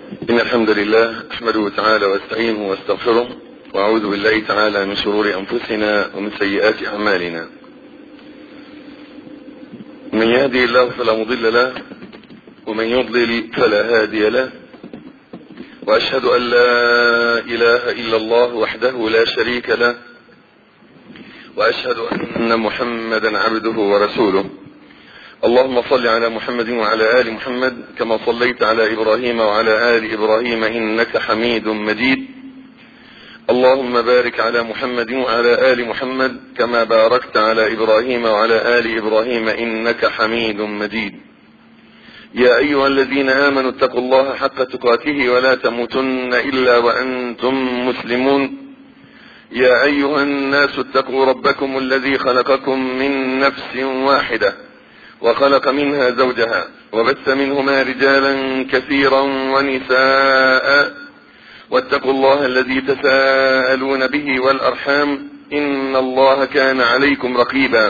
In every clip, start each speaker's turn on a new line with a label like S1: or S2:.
S1: إن الحمد لله أحمده تعالى واستعينه واستغفره وأعوذ بالله تعالى من شرور أنفسنا ومن سيئات أعمالنا من يهدي الله فلا مضل له ومن يضلل فلا هادي له وأشهد أن لا إله إلا الله وحده لا شريك له وأشهد أن محمدا عبده ورسوله اللهم صل على محمد وعلى آل محمد كما صليت على إبراهيم وعلى آل إبراهيم إنك حميد مجيد اللهم بارك على محمد وعلى آل محمد كما باركت على إبراهيم وعلى آل إبراهيم إنك حميد مجيد يا أيها الذين آمنوا اتقوا الله حق تقاته ولا تموتن إلا وأنتم مسلمون يا أيها الناس اتقوا ربكم الذي خلقكم من نفس واحدة وخلق منها زوجها وبث منهما رجالا كثيرا ونساء واتقوا الله الذي تساءلون به والأرحام إن الله كان عليكم رقيبا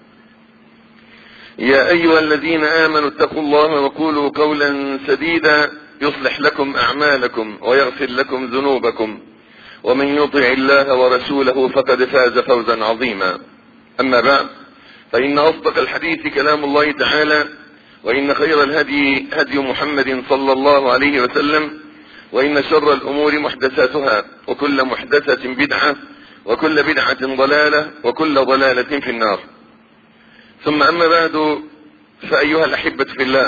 S1: يا أيها الذين آمنوا اتقوا الله وقولوا قولا سديدا يصلح لكم أعمالكم ويغفر لكم ذنوبكم ومن يطع الله ورسوله فقد فاز فوزا عظيما أما بعد فإن أصدق الحديث كلام الله تعالى وإن خير الهدي هدي محمد صلى الله عليه وسلم وإن شر الأمور محدثاتها وكل محدثة بدعة وكل بدعة ضلالة وكل ضلالة في النار ثم أما بعد فأيها الأحبة في الله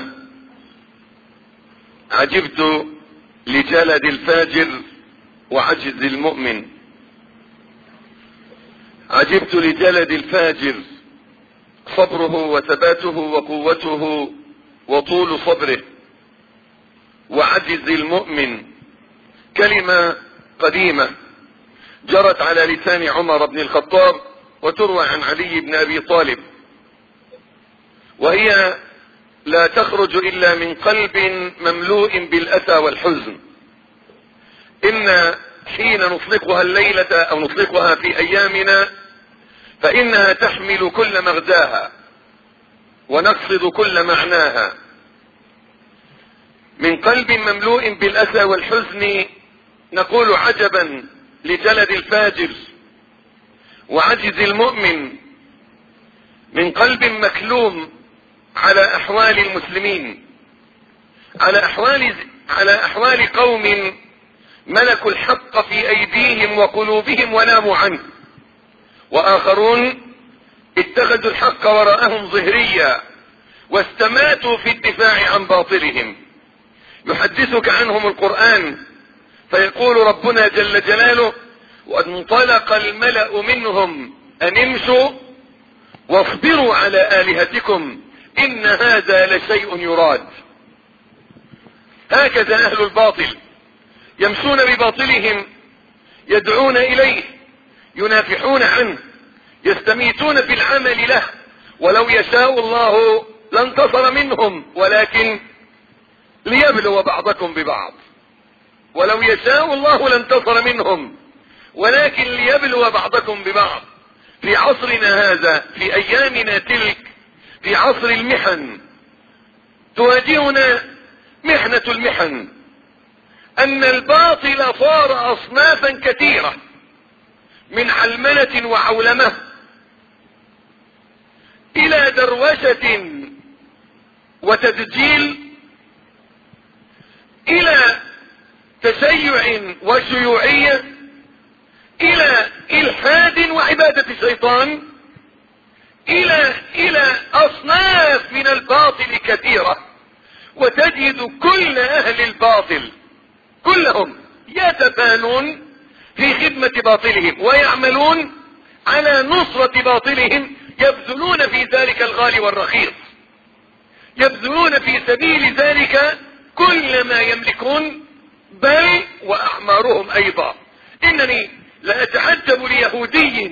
S1: عجبت لجلد الفاجر وعجز المؤمن عجبت لجلد الفاجر صبره وثباته وقوته وطول صبره وعجز المؤمن كلمة قديمة جرت على لسان عمر بن الخطاب وتروى عن علي بن ابي طالب وهي لا تخرج الا من قلب مملوء بالاسى والحزن ان حين نطلقها الليلة او نطلقها في ايامنا فانها تحمل كل مغزاها ونقصد كل معناها من قلب مملوء بالاسى والحزن نقول عجبا لجلد الفاجر وعجز المؤمن من قلب مكلوم على احوال المسلمين على احوال على احوال قوم ملكوا الحق في ايديهم وقلوبهم وناموا عنه واخرون اتخذوا الحق وراءهم ظهريا واستماتوا في الدفاع عن باطلهم يحدثك عنهم القرآن فيقول ربنا جل جلاله وانطلق الملأ منهم أن امشوا واصبروا على آلهتكم إن هذا لشيء يراد هكذا أهل الباطل يمشون بباطلهم يدعون إليه ينافحون عنه يستميتون في العمل له ولو يشاء الله لانتصر منهم ولكن ليبلو بعضكم ببعض ولو يشاء الله لانتصر منهم ولكن ليبلو بعضكم ببعض في عصرنا هذا في ايامنا تلك في عصر المحن تواجهنا محنة المحن ان الباطل صار اصنافا كثيرة من علمنة وعولمة الى دروشة وتدجيل الى تشيع وشيوعية الى الحاد وعبادة الشيطان الى الى اصناف من الباطل كثيرة وتجد كل اهل الباطل كلهم يتفانون في خدمة باطلهم ويعملون على نصرة باطلهم يبذلون في ذلك الغالي والرخيص يبذلون في سبيل ذلك كل ما يملكون بل واعمارهم ايضا انني لاتعجب ليهودي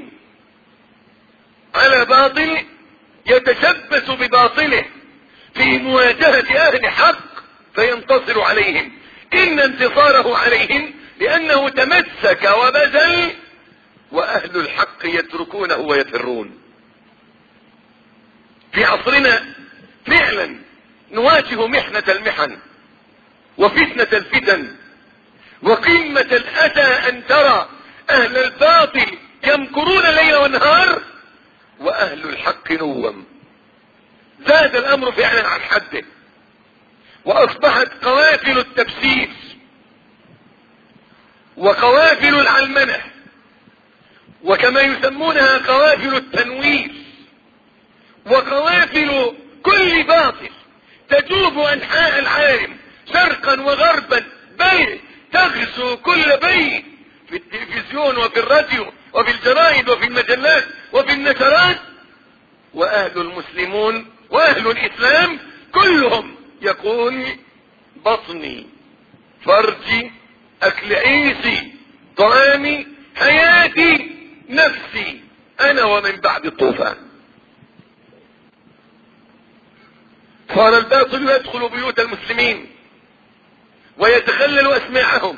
S1: على باطل يتشبث بباطله في مواجهة اهل حق فينتصر عليهم ان انتصاره عليهم لانه تمسك وبذل واهل الحق يتركونه ويفرون في عصرنا فعلا نواجه محنة المحن
S2: وفتنة الفتن وقمة الأذى أن ترى أهل الباطل يمكرون ليل ونهار وأهل الحق نوم زاد الأمر فعلا عن حده وأصبحت قوافل التبسيس وقوافل العلمنة وكما يسمونها قوافل التنوير وقوافل كل باطل تجوب أنحاء العالم شرقا وغربا بل تغزو كل بيت في التلفزيون وفي الراديو وفي الجرائد وفي المجلات وفي النشرات واهل المسلمون واهل الاسلام كلهم يقول بطني فرجي اكل عيسي طعامي حياتي نفسي انا ومن بعد الطوفان صار الباطل يدخل بيوت المسلمين ويتخلل اسماعهم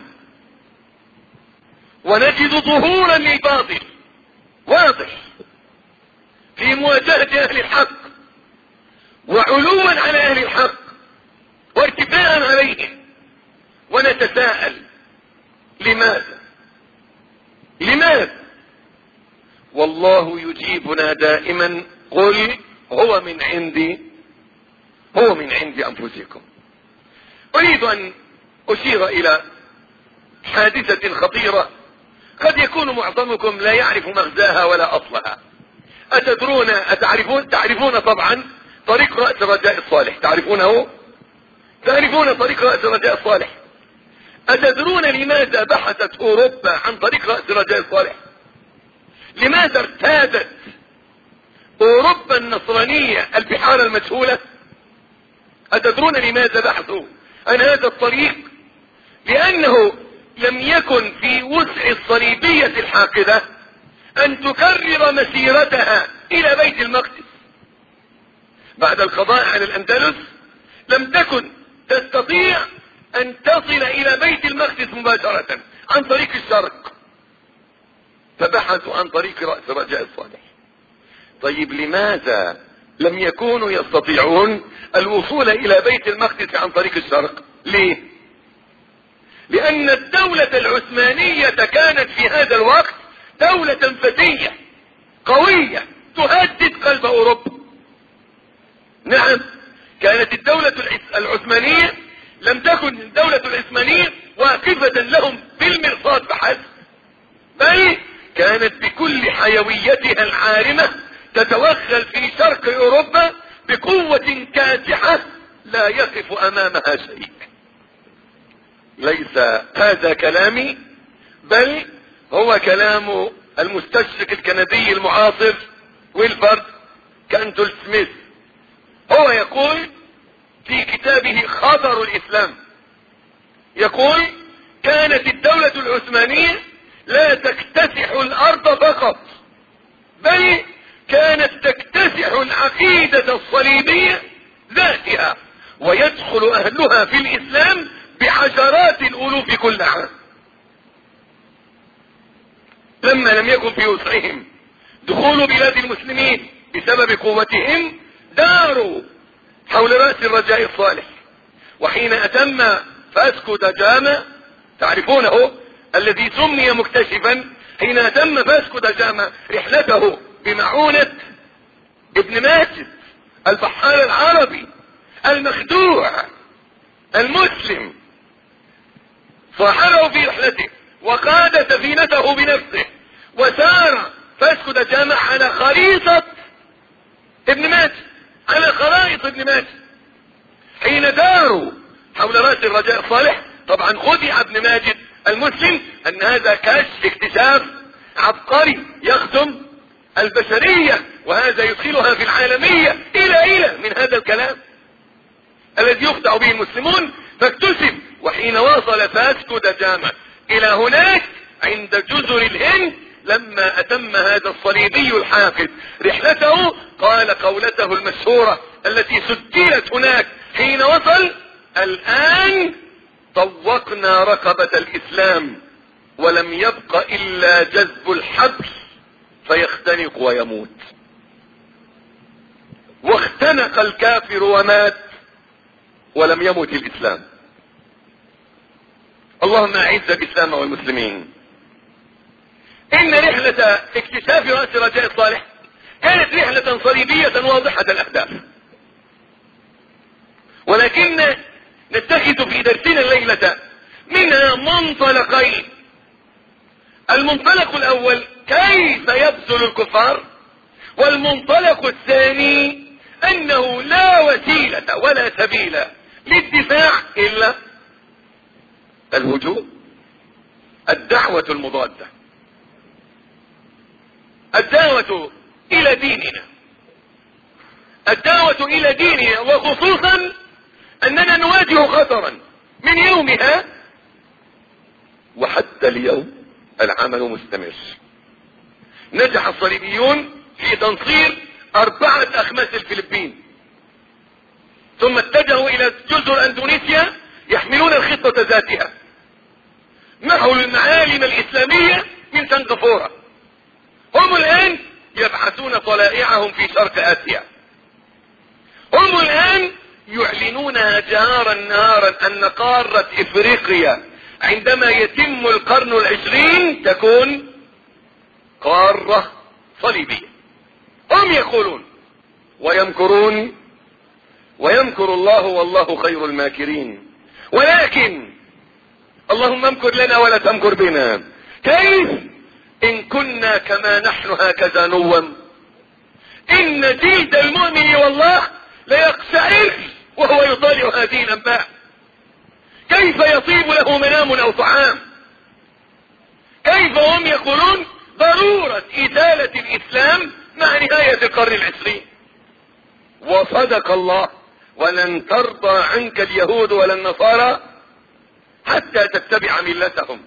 S2: ونجد ظهورا للباطل واضح في مواجهة اهل الحق وعلوا على اهل الحق وارتفاعا عليهم ونتساءل لماذا لماذا والله يجيبنا دائما قل هو من عندي هو من عند انفسكم اريد ان اشير الى حادثة خطيرة قد يكون معظمكم لا يعرف مغزاها ولا اصلها اتدرون اتعرفون تعرفون طبعا طريق رأس الرجاء الصالح تعرفونه تعرفون طريق رأس الرجاء الصالح اتدرون لماذا بحثت اوروبا عن طريق رأس الرجاء الصالح لماذا ارتادت اوروبا النصرانية البحار المجهولة اتدرون لماذا بحثوا عن هذا الطريق لانه لم يكن في وسع الصليبية الحاقدة ان تكرر مسيرتها الى بيت المقدس بعد القضاء على الاندلس لم تكن تستطيع ان تصل الى بيت المقدس مباشرة عن طريق الشرق فبحثوا عن طريق رأس رجاء الصالح طيب لماذا لم يكونوا يستطيعون الوصول الى بيت المقدس عن طريق الشرق ليه لان الدولة العثمانية كانت في هذا الوقت دولة فتية قوية تهدد قلب اوروبا نعم كانت الدولة العثمانية لم تكن الدولة العثمانية واقفة لهم بالمرصاد فحسب بل كانت بكل حيويتها العارمة تتوغل في شرق اوروبا بقوة كاسحة لا يقف امامها شيء ليس هذا كلامي بل هو كلام المستشرق الكندي المعاصر ويلفرد كانتول سميث هو يقول في كتابه خطر الاسلام يقول كانت الدولة العثمانية لا تكتسح الارض فقط بل كانت تكتسح العقيدة الصليبية ذاتها ويدخل اهلها في الاسلام بعشرات الالوف كل عام لما لم يكن في وسعهم دخول بلاد المسلمين بسبب قوتهم داروا حول رأس الرجاء الصالح وحين اتم فاسكو دجاما تعرفونه الذي سمي مكتشفا حين اتم فاسكو دجاما رحلته بمعونة ابن ماجد البحار العربي المخدوع المسلم صاحبه في رحلته وقاد سفينته بنفسه وسار فاسكو دجاما على خريطة ابن ماجد على خرائط ابن ماجد حين داروا حول راس الرجاء الصالح طبعا خدع ابن ماجد المسلم ان هذا كشف اكتشاف عبقري يخدم البشرية وهذا يدخلها في العالمية الى الى من هذا الكلام الذي يخدع به المسلمون فاكتسب وحين وصل فاسكو دجاما الى هناك عند جزر الهند لما اتم هذا الصليبي الحاقد رحلته قال قولته المشهورة التي سجلت هناك حين وصل الان طوقنا رقبة الاسلام ولم يبق الا جذب الحبل فيختنق ويموت واختنق الكافر ومات ولم يمت الاسلام اللهم اعز الاسلام والمسلمين ان رحلة اكتشاف رأس رجاء الصالح كانت رحلة صليبية واضحة الاهداف ولكن نتخذ في درسنا الليلة منها منطلقين المنطلق الاول كيف يبذل الكفار والمنطلق الثاني انه لا وسيلة ولا سبيل للدفاع الا الهجوم الدعوة المضادة الدعوة الى ديننا الدعوة الى ديننا وخصوصا اننا نواجه خطرا من يومها وحتى اليوم العمل مستمر نجح الصليبيون في تنصير اربعة اخماس الفلبين ثم اتجهوا الى جزر اندونيسيا يحملون الخطة ذاتها محوا المعالم الاسلامية من سنغافورة هم الان يبحثون طلائعهم في شرق اسيا هم الان يعلنونها جهارا نهارا ان قارة افريقيا عندما يتم القرن العشرين تكون قارة صليبية هم يقولون ويمكرون ويمكر الله والله خير الماكرين ولكن اللهم امكر لنا ولا تمكر بنا كيف ان كنا كما نحن هكذا نوم ان جلد المؤمن والله ليقشعر وهو يطالع هذه الانباء كيف يطيب له منام او طعام كيف هم يقولون ضرورة ازالة الاسلام مع نهاية القرن العشرين وصدق الله ولن ترضى عنك اليهود ولا النصارى حتى تتبع ملتهم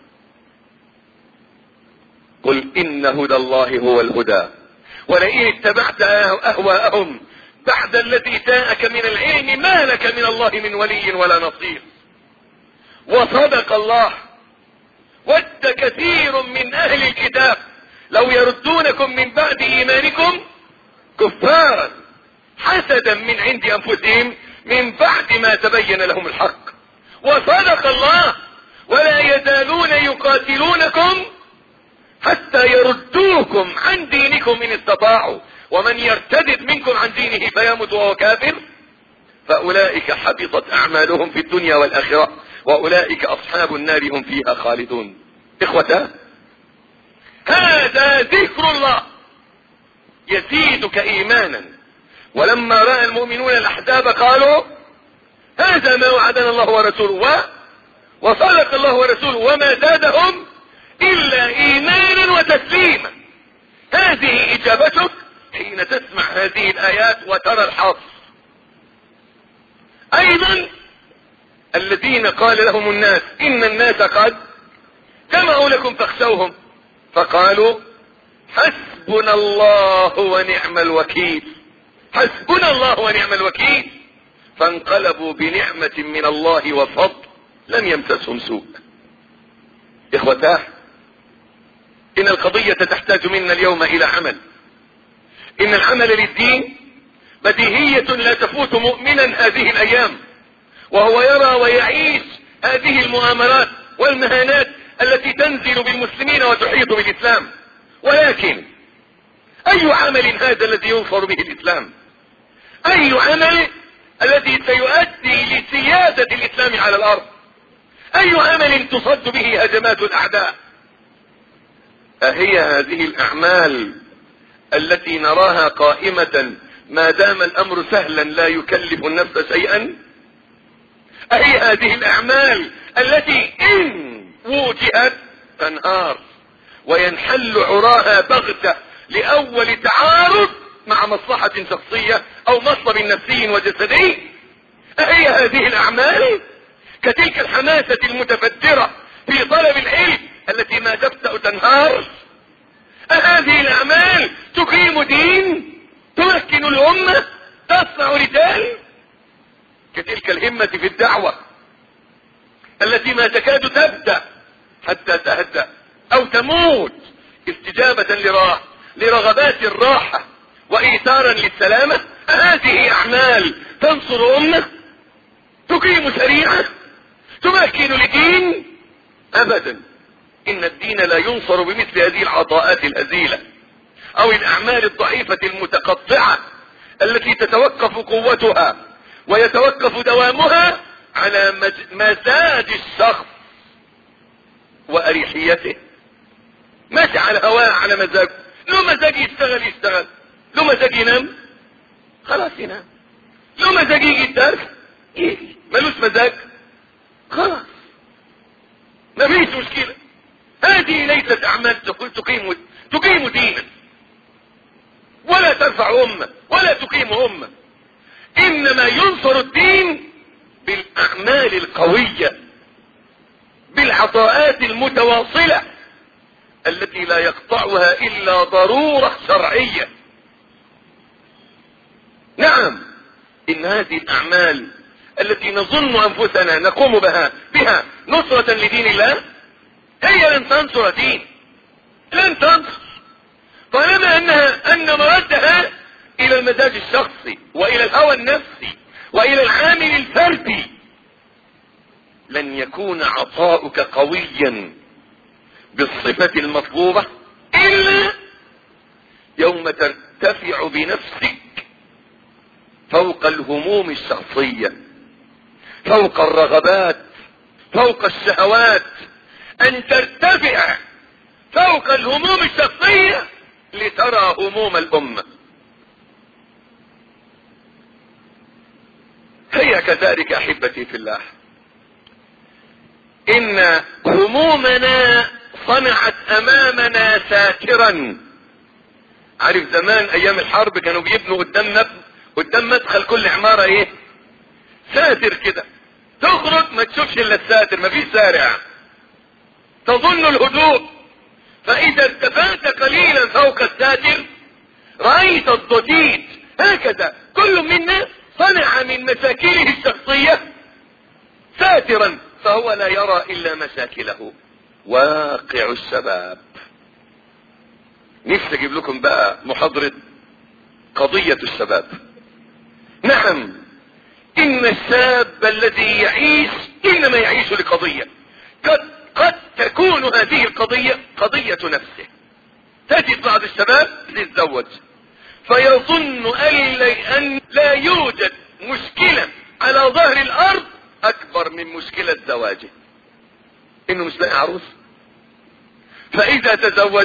S2: قل ان هدى الله هو الهدى ولئن اتبعت اهواءهم بعد الذي جاءك من العلم ما لك من الله من ولي ولا نصير وصدق الله ود كثير من اهل الكتاب لو يردونكم من بعد ايمانكم كفارا حسدا من عند انفسهم من بعد ما تبين لهم الحق وصدق الله ولا يزالون يقاتلونكم حتى يردوكم عن دينكم ان استطاعوا ومن يرتدد منكم عن دينه فيمت وهو كافر فاولئك حبطت اعمالهم في الدنيا والاخره واولئك اصحاب النار هم فيها خالدون اخوتا هذا ذكر الله يزيدك ايمانا ولما راى المؤمنون الاحزاب قالوا هذا ما وعدنا الله ورسوله و وصدق الله ورسوله وما زادهم الا ايمانا وتسليما هذه اجابتك حين تسمع هذه الايات وترى الحصر ايضا الذين قال لهم الناس ان الناس قد جمعوا لكم فاخشوهم فقالوا حسبنا الله ونعم الوكيل حسبنا الله ونعم الوكيل فانقلبوا بنعمة من الله وفضل لم يمسسهم سوء اخوتاه ان القضية تحتاج منا اليوم الى عمل ان العمل للدين بديهية لا تفوت مؤمنا هذه الايام وهو يرى ويعيش هذه المؤامرات والمهانات التي تنزل بالمسلمين وتحيط بالاسلام ولكن اي عمل هذا الذي ينصر به الاسلام اي عمل الذي سيؤدي لسيادة الاسلام على الارض اي عمل تصد به هجمات الاعداء اهي هذه الاعمال التي نراها قائمة ما دام الامر سهلا لا يكلف النفس شيئا اهي هذه الاعمال التي ان وجهت تنهار وينحل عراها بغتة لاول تعارض مع مصلحة شخصية او مطلب نفسي وجسدي اهي هذه الاعمال كتلك الحماسة المتفجرة في طلب العلم التي ما تبدأ تنهار أهذه الأعمال تقيم دين تمكن الأمة تصنع رجال كتلك الهمة في الدعوة التي ما تكاد تبدأ حتى تهدأ أو تموت استجابة لراه لرغبات الراحة وإيثارا للسلامة هذه أعمال تنصر أمة تقيم شريعة تمكن لدين ابدا ان الدين لا ينصر بمثل هذه العطاءات الهزيلة او الاعمال الضعيفة المتقطعة التي تتوقف قوتها ويتوقف دوامها على مزاج الشخص واريحيته ماشي على هواه على مزاجه له مزاج يشتغل يشتغل له مزاج ينام خلاص ينام له مزاج يجي الدرس يجي ملوش مزاج خلاص مفيش مشكلة هذه ليست اعمال تقول تقيم تقيم دينا ولا ترفع امة ولا تقيم امة انما ينصر الدين بالاعمال القوية بالعطاءات المتواصلة التي لا يقطعها الا ضرورة شرعية نعم ان هذه الاعمال التي نظن انفسنا نقوم بها بها نصرة لدين الله هي لن تنصر دين لن تنصر طالما انها ان مردها الى المزاج الشخصي والى الهوى النفسي والى العامل الفردي لن يكون عطاؤك قويا بالصفة المطلوبة الا يوم ترتفع بنفسك فوق الهموم الشخصية فوق الرغبات فوق الشهوات ان ترتفع فوق الهموم الشخصية لترى هموم الامة هي كذلك احبتي في الله ان همومنا صنعت امامنا ساترا عارف زمان ايام الحرب كانوا بيبنوا قدام مب... قدام مدخل كل عمارة ايه ساتر كده تخرج ما تشوفش الا الساتر مفيش سارع تظن الهدوء فاذا ارتفعت قليلا فوق الساتر رأيت الضجيج هكذا كل منا صنع من مشاكله الشخصية ساترا فهو لا يرى الا مشاكله واقع الشباب نفسي اجيب لكم بقى محاضرة قضية الشباب نعم ان الشاب الذي يعيش انما يعيش لقضية قد, قد تكون هذه القضية قضية نفسه تجد بعض الشباب يتزوج فيظن ان لا يوجد مشكلة على ظهر الارض اكبر من مشكلة زواجه انه مش لاقي عروس فاذا تزوج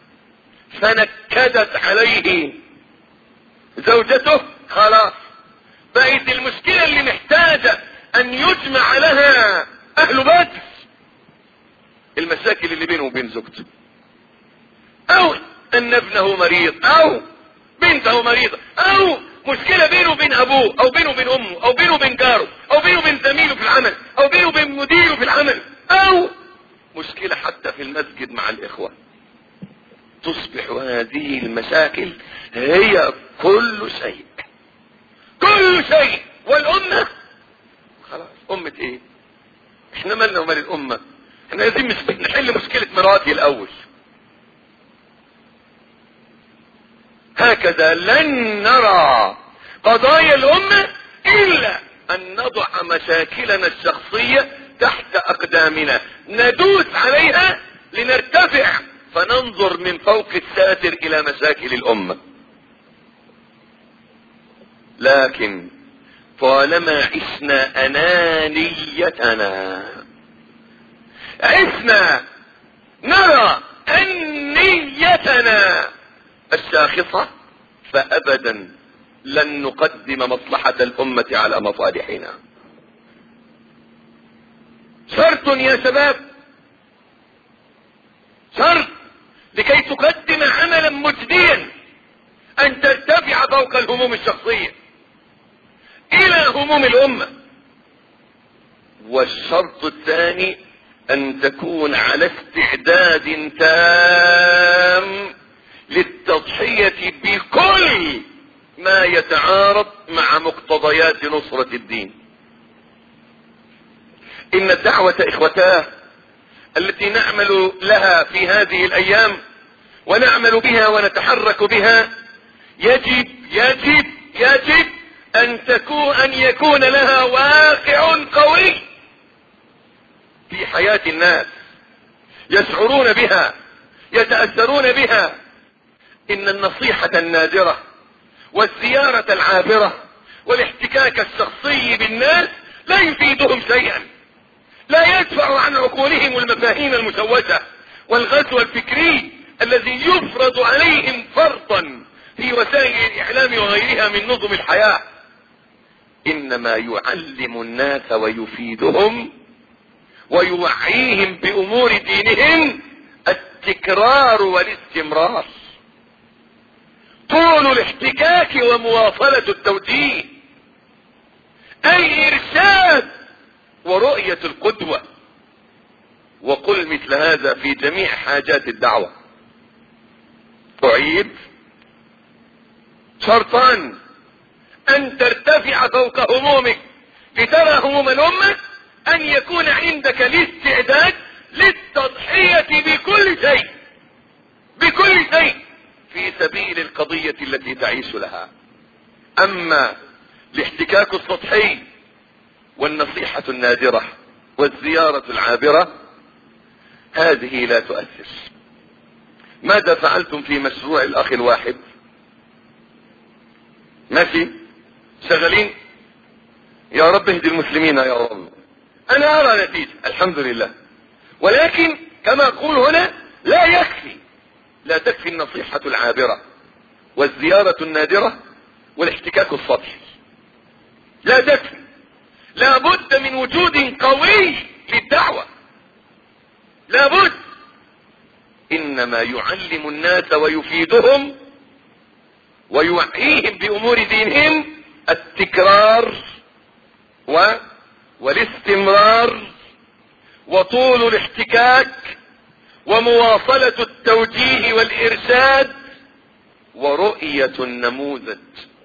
S2: فنكدت عليه زوجته خلاص بقت المشكلة اللي محتاجة ان يجمع لها اهل بيت المشاكل اللي بينه وبين زوجته او ان ابنه مريض او بنته مريضة او مشكلة بينه وبين ابوه او بينه وبين امه او بينه وبين جاره او بينه وبين زميله في العمل او بينه وبين مديره في العمل او مشكلة حتى في المسجد مع الاخوة تصبح هذه المشاكل هي كل شيء كل شيء والامة خلاص امة ايه احنا مالنا ومال الامة احنا عايزين نحل مشكلة مراتي الاول هكذا لن نرى قضايا الامة الا ان نضع مشاكلنا الشخصية تحت اقدامنا ندوس عليها لنرتفع فننظر من فوق الساتر الى مشاكل الامة لكن طالما عشنا انانيتنا عشنا نرى انيتنا الشاخصة فابدا لن نقدم مصلحة الامة على مصالحنا شرط يا شباب شرط لكي تقدم عملا مجديا ان ترتفع فوق الهموم الشخصية الى هموم الامة والشرط الثاني ان تكون على استعداد تام للتضحية بكل ما يتعارض مع مقتضيات نصرة الدين ان الدعوة اخوتاه التي نعمل لها في هذه الايام ونعمل بها ونتحرك بها يجب يجب يجب ان تكون ان يكون لها واقع قوي في حياة الناس يشعرون بها يتأثرون بها إن النصيحة النادرة والزيارة العابرة والاحتكاك الشخصي بالناس لا يفيدهم شيئا لا يدفع عن عقولهم المفاهيم المشوشة والغزو الفكري الذي يفرض عليهم فرضا في وسائل الإعلام وغيرها من نظم الحياة إنما يعلم الناس ويفيدهم ويوعيهم بأمور دينهم التكرار والاستمرار طول الاحتكاك ومواصلة التوجيه أي إرشاد ورؤية القدوة وقل مثل هذا في جميع حاجات الدعوة أعيد شرطان أن ترتفع فوق همومك لترى هموم الأمة أن يكون عندك الاستعداد للتضحية بكل شيء بكل شيء في سبيل القضية التي تعيش لها أما الاحتكاك السطحي والنصيحة النادرة والزيارة العابرة هذه لا تؤثر ماذا فعلتم في مشروع الأخ الواحد ماشي شغالين يا رب اهدي المسلمين يا رب انا ارى نتيجة الحمد لله ولكن كما اقول هنا لا يكفي لا تكفي النصيحة العابرة والزيارة النادرة والاحتكاك السطحي لا تكفي لا بد من وجود قوي للدعوة لا بد انما يعلم الناس ويفيدهم ويوعيهم بامور دينهم التكرار و والاستمرار وطول الاحتكاك ومواصلة التوجيه والارشاد ورؤية النموذج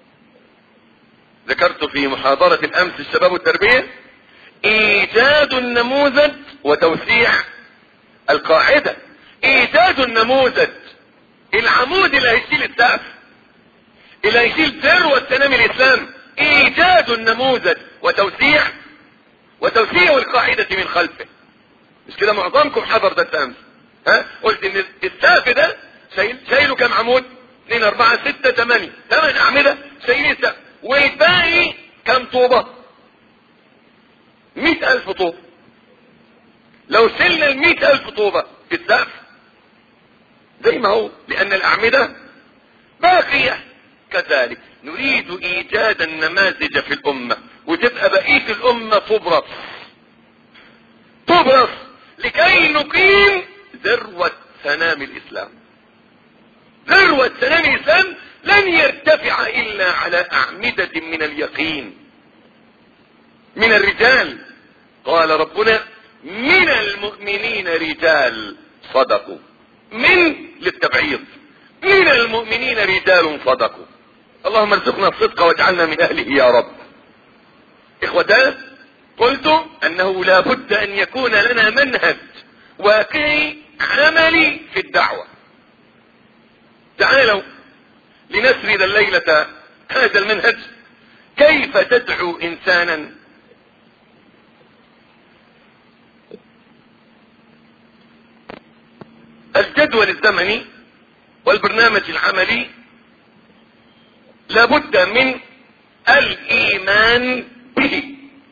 S2: ذكرت في محاضرة الامس الشباب والتربية ايجاد النموذج وتوسيع القاعدة ايجاد النموذج العمود اللي هيشيل السقف اللي هيشيل ذروة سنام الاسلام ايجاد النموذج وتوسيع وتوسيع القاعدة من خلفه مش كده معظمكم حضر ده امس ها قلت ان السقف ده شايل شايله كام عمود 2 4 6 8 8 اعمده شايلين السقف والباقي كام طوبة 100000 طوبة لو شلنا ال 100000 طوبة في السقف زي ما هو لان الاعمدة باقية كذلك نريد ايجاد النماذج في الامة وتبقى بقية الامة تبرص تبرص لكي نقيم ذروة سنام الاسلام ذروة سنام الاسلام لن يرتفع الا على اعمدة من اليقين من الرجال قال ربنا من المؤمنين رجال صدقوا من للتبعيض من المؤمنين رجال صدقوا اللهم ارزقنا الصدق واجعلنا من اهله يا رب اخوتان قلت انه لا بد ان يكون لنا منهج واقعي عملي في الدعوة تعالوا لنسرد الليلة هذا المنهج كيف تدعو انسانا الجدول الزمني والبرنامج العملي لابد من الايمان به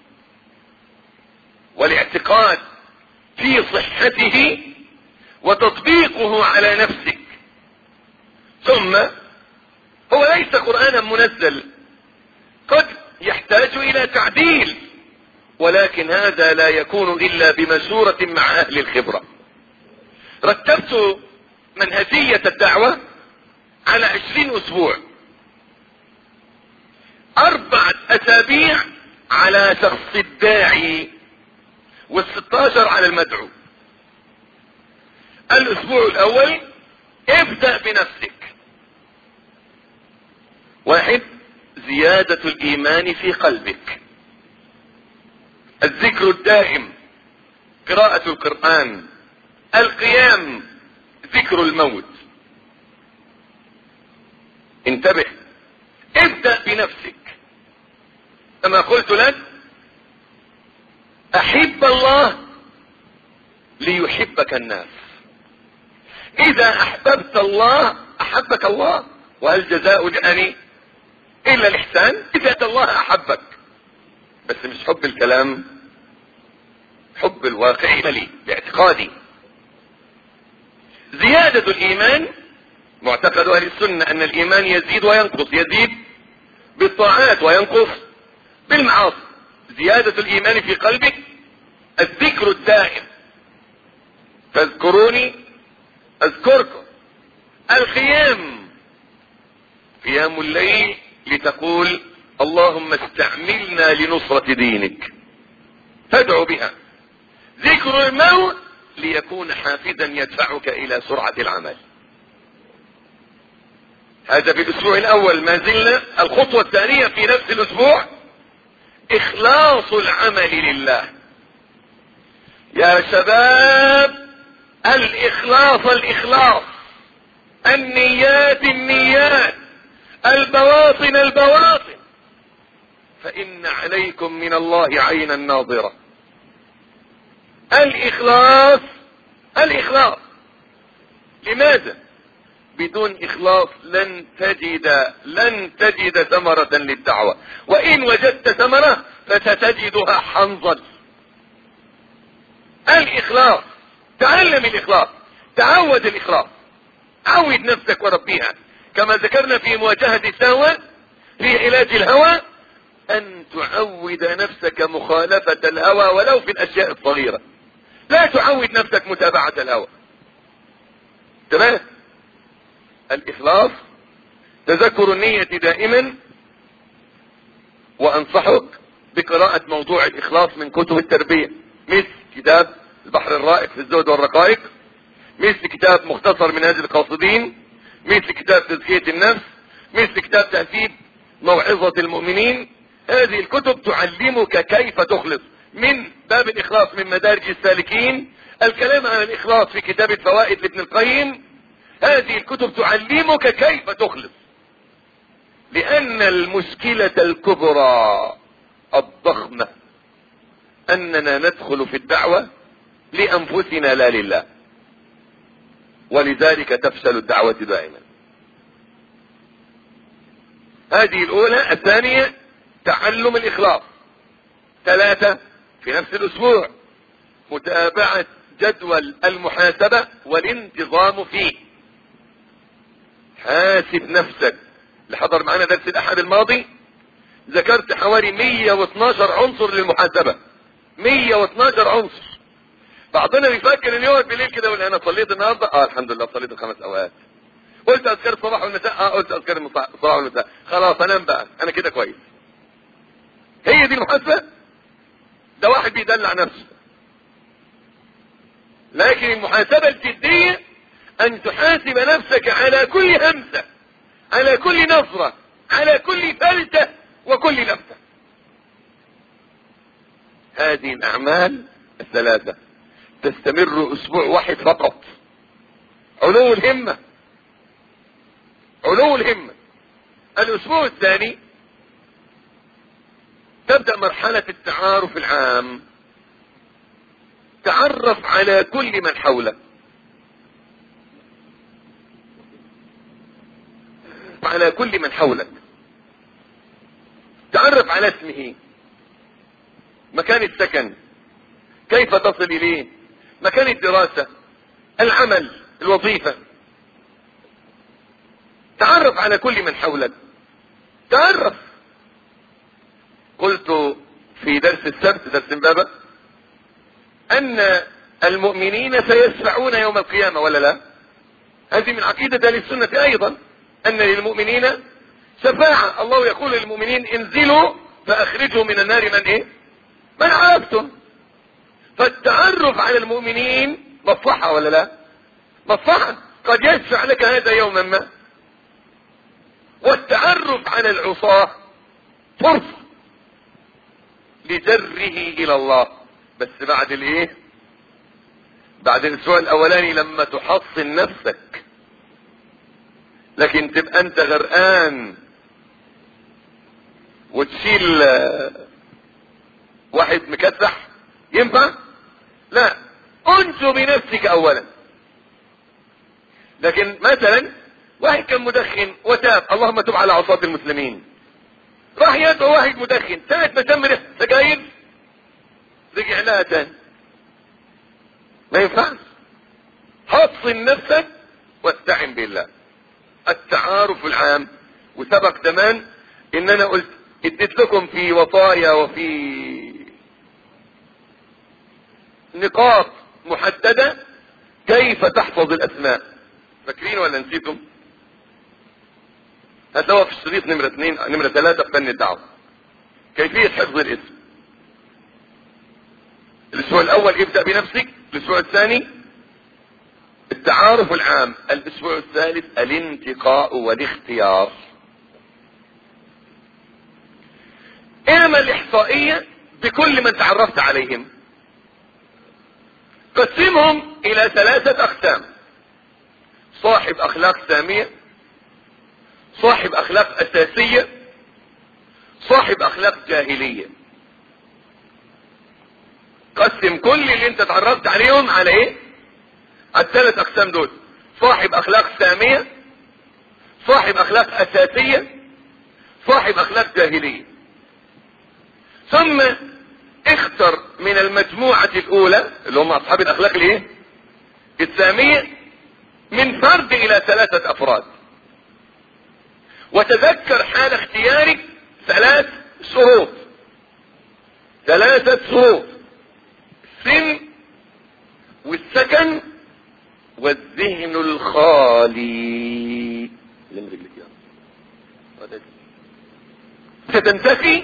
S2: والاعتقاد في صحته وتطبيقه على نفسك ثم هو ليس قرآنا منزل قد يحتاج الى تعديل ولكن هذا لا يكون الا بمشورة مع اهل الخبرة رتبت منهجية الدعوة على عشرين اسبوع اربعة اسابيع على شخص الداعي والستاشر على المدعو الاسبوع الاول ابدأ بنفسك واحد زيادة الايمان في قلبك الذكر الدائم قراءة القرآن القيام ذكر الموت انتبه ابدأ بنفسك كما قلت لك احب الله ليحبك الناس اذا احببت الله احبك الله وهل جزاء الان الا الاحسان اذا الله احبك بس مش حب الكلام حب الواقع ملي باعتقادي زيادة الايمان معتقد اهل السنة ان الايمان يزيد وينقص يزيد بالطاعات وينقص بالمعاصي زيادة الايمان في قلبك الذكر الدائم فاذكروني اذكركم القيام قيام الليل لتقول اللهم استعملنا لنصرة دينك تدعو بها ذكر الموت ليكون حافزا يدفعك الى سرعة العمل هذا في الاسبوع الاول ما زلنا الخطوة الثانية في نفس الاسبوع اخلاص العمل لله يا شباب الاخلاص الاخلاص النيات النيات البواطن البواطن فان عليكم من الله عينا ناظرة الاخلاص الاخلاص لماذا بدون اخلاص لن تجد لن تجد ثمرة للدعوة وان وجدت ثمرة فستجدها حنظل الاخلاص تعلم الاخلاص تعود الاخلاص عود نفسك وربيها كما ذكرنا في مواجهة السهوة في علاج الهوى ان تعود نفسك مخالفة الهوى ولو في الاشياء الصغيرة لا تعود نفسك متابعة الهوى تمام الاخلاص تذكر النية دائما وانصحك بقراءة موضوع الاخلاص من كتب التربية مثل كتاب البحر الرائق في الزهد والرقائق مثل كتاب مختصر منهاج القاصدين مثل كتاب تزكية النفس مثل كتاب تهذيب موعظة المؤمنين هذه الكتب تعلمك كيف تخلص من باب الاخلاص من مدارج السالكين الكلام عن الاخلاص في كتاب الفوائد لابن القيم هذه الكتب تعلمك كيف تخلص لان المشكلة الكبرى الضخمة اننا ندخل في الدعوة لانفسنا لا لله ولذلك تفشل الدعوة دائما هذه الاولى الثانية تعلم الاخلاص ثلاثة في نفس الاسبوع متابعة جدول المحاسبة والانتظام فيه حاسب نفسك اللي حضر معنا درس الاحد الماضي ذكرت حوالي 112 عنصر للمحاسبة 112 عنصر بعضنا بيفكر ان يقعد بالليل كده يقول انا صليت النهارده اه الحمد لله صليت الخمس اوقات قلت اذكار الصباح والمساء اه قلت اذكار الصباح والمساء خلاص انام بقى انا كده كويس هي دي المحاسبه ده واحد بيدلع نفسه لكن المحاسبه الجديه ان تحاسب نفسك على كل همسه على كل نظره على كل فلته وكل لفته هذه الاعمال الثلاثه تستمر اسبوع واحد فقط علو الهمة علو الهمة الاسبوع الثاني تبدأ مرحلة التعارف العام تعرف على كل من حولك على كل من حولك تعرف على اسمه مكان السكن كيف تصل اليه مكان الدراسة العمل الوظيفة تعرف على كل من حولك تعرف قلت في درس السبت درس امبابة ان المؤمنين سيسفعون يوم القيامة ولا لا هذه من عقيدة اهل السنة ايضا ان للمؤمنين شفاعة الله يقول للمؤمنين انزلوا فاخرجوا من النار من ايه من عرفتم فالتعرف على المؤمنين مصلحة ولا لا مصلحة قد يشفع لك هذا يوما ما والتعرف على العصاة فرصة لجره الى الله بس بعد الايه بعد الاسبوع الاولاني لما تحصن نفسك لكن تبقى انت غرقان وتشيل واحد مكسح ينفع لا انجو بنفسك اولا لكن مثلا واحد كان مدخن وتاب اللهم تب على عصاة المسلمين راح يدعو واحد مدخن ساعة ما شم ريحة سجاير رجع لها تاني ما ينفعش حصن نفسك واستعن بالله التعارف العام وسبق زمان ان انا قلت اديت لكم في وصايا وفي نقاط محددة كيف تحفظ الاسماء فاكرين ولا نسيتم هتلاقوها في الشريط نمرة اثنين نمرة ثلاثة في فن الدعوة كيفية حفظ الاسم الاسبوع الاول ابدأ بنفسك الاسبوع الثاني التعارف العام الاسبوع الثالث الانتقاء والاختيار انما الاحصائية بكل من تعرفت عليهم قسمهم الى ثلاثة اقسام صاحب اخلاق سامية صاحب اخلاق اساسية صاحب اخلاق جاهلية قسم كل اللي انت تعرفت عليهم على ايه على الثلاث اقسام دول صاحب اخلاق سامية صاحب اخلاق اساسية صاحب اخلاق جاهلية ثم اختر من المجموعة الاولى اللي هم اصحاب الاخلاق الايه السامية من فرد الى ثلاثة افراد وتذكر حال اختيارك ثلاث شروط ثلاثة شروط السن والسكن والذهن الخالي لم رجلك يا ستنتفي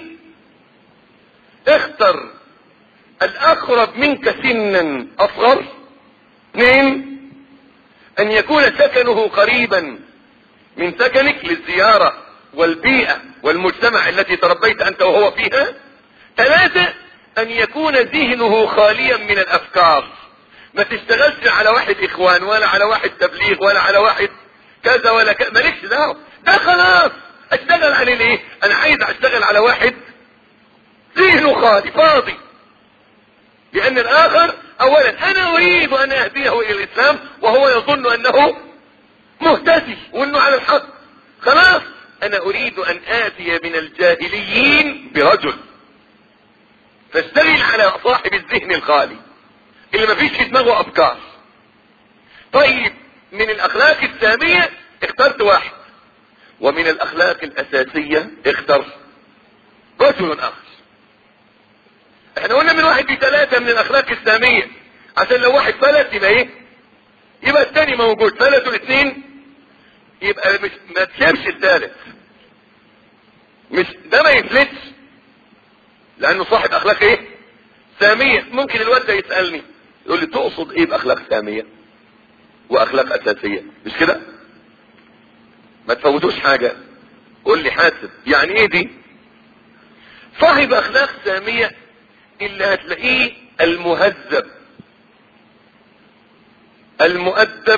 S2: اختر الاقرب منك سنا اصغر اثنين ان يكون سكنه قريبا من سكنك للزيارة والبيئة والمجتمع التي تربيت انت وهو فيها ثلاثة ان يكون ذهنه خاليا من الافكار ما تشتغلش على واحد اخوان ولا على واحد تبليغ ولا على واحد كذا ولا كذا مالكش دعوه ده خلاص اشتغل عليه ليه انا عايز اشتغل على واحد ذهنه خالي فاضي لان الاخر اولا انا اريد ان اهديه الى الاسلام وهو يظن انه مهتدي وانه على الحق خلاص انا اريد ان اتي من الجاهليين برجل فاشتغل على صاحب الذهن الخالي اللي ما فيش في دماغه افكار طيب من الاخلاق السامية اخترت واحد ومن الاخلاق الاساسية اختر رجل اخر احنا قلنا من واحد لثلاثة من الاخلاق السامية عشان لو واحد فلت يبقى ايه يبقى الثاني موجود فلتوا الاثنين يبقى مش ما تسيبش الثالث مش ده ما يفلتش لانه صاحب اخلاق ايه سامية ممكن الواد ده يسألني يقول لي تقصد ايه باخلاق سامية واخلاق اساسية مش كده ما تفوتوش حاجة قول لي حاسب يعني ايه دي صاحب اخلاق سامية اللي هتلاقيه المهذب المؤدب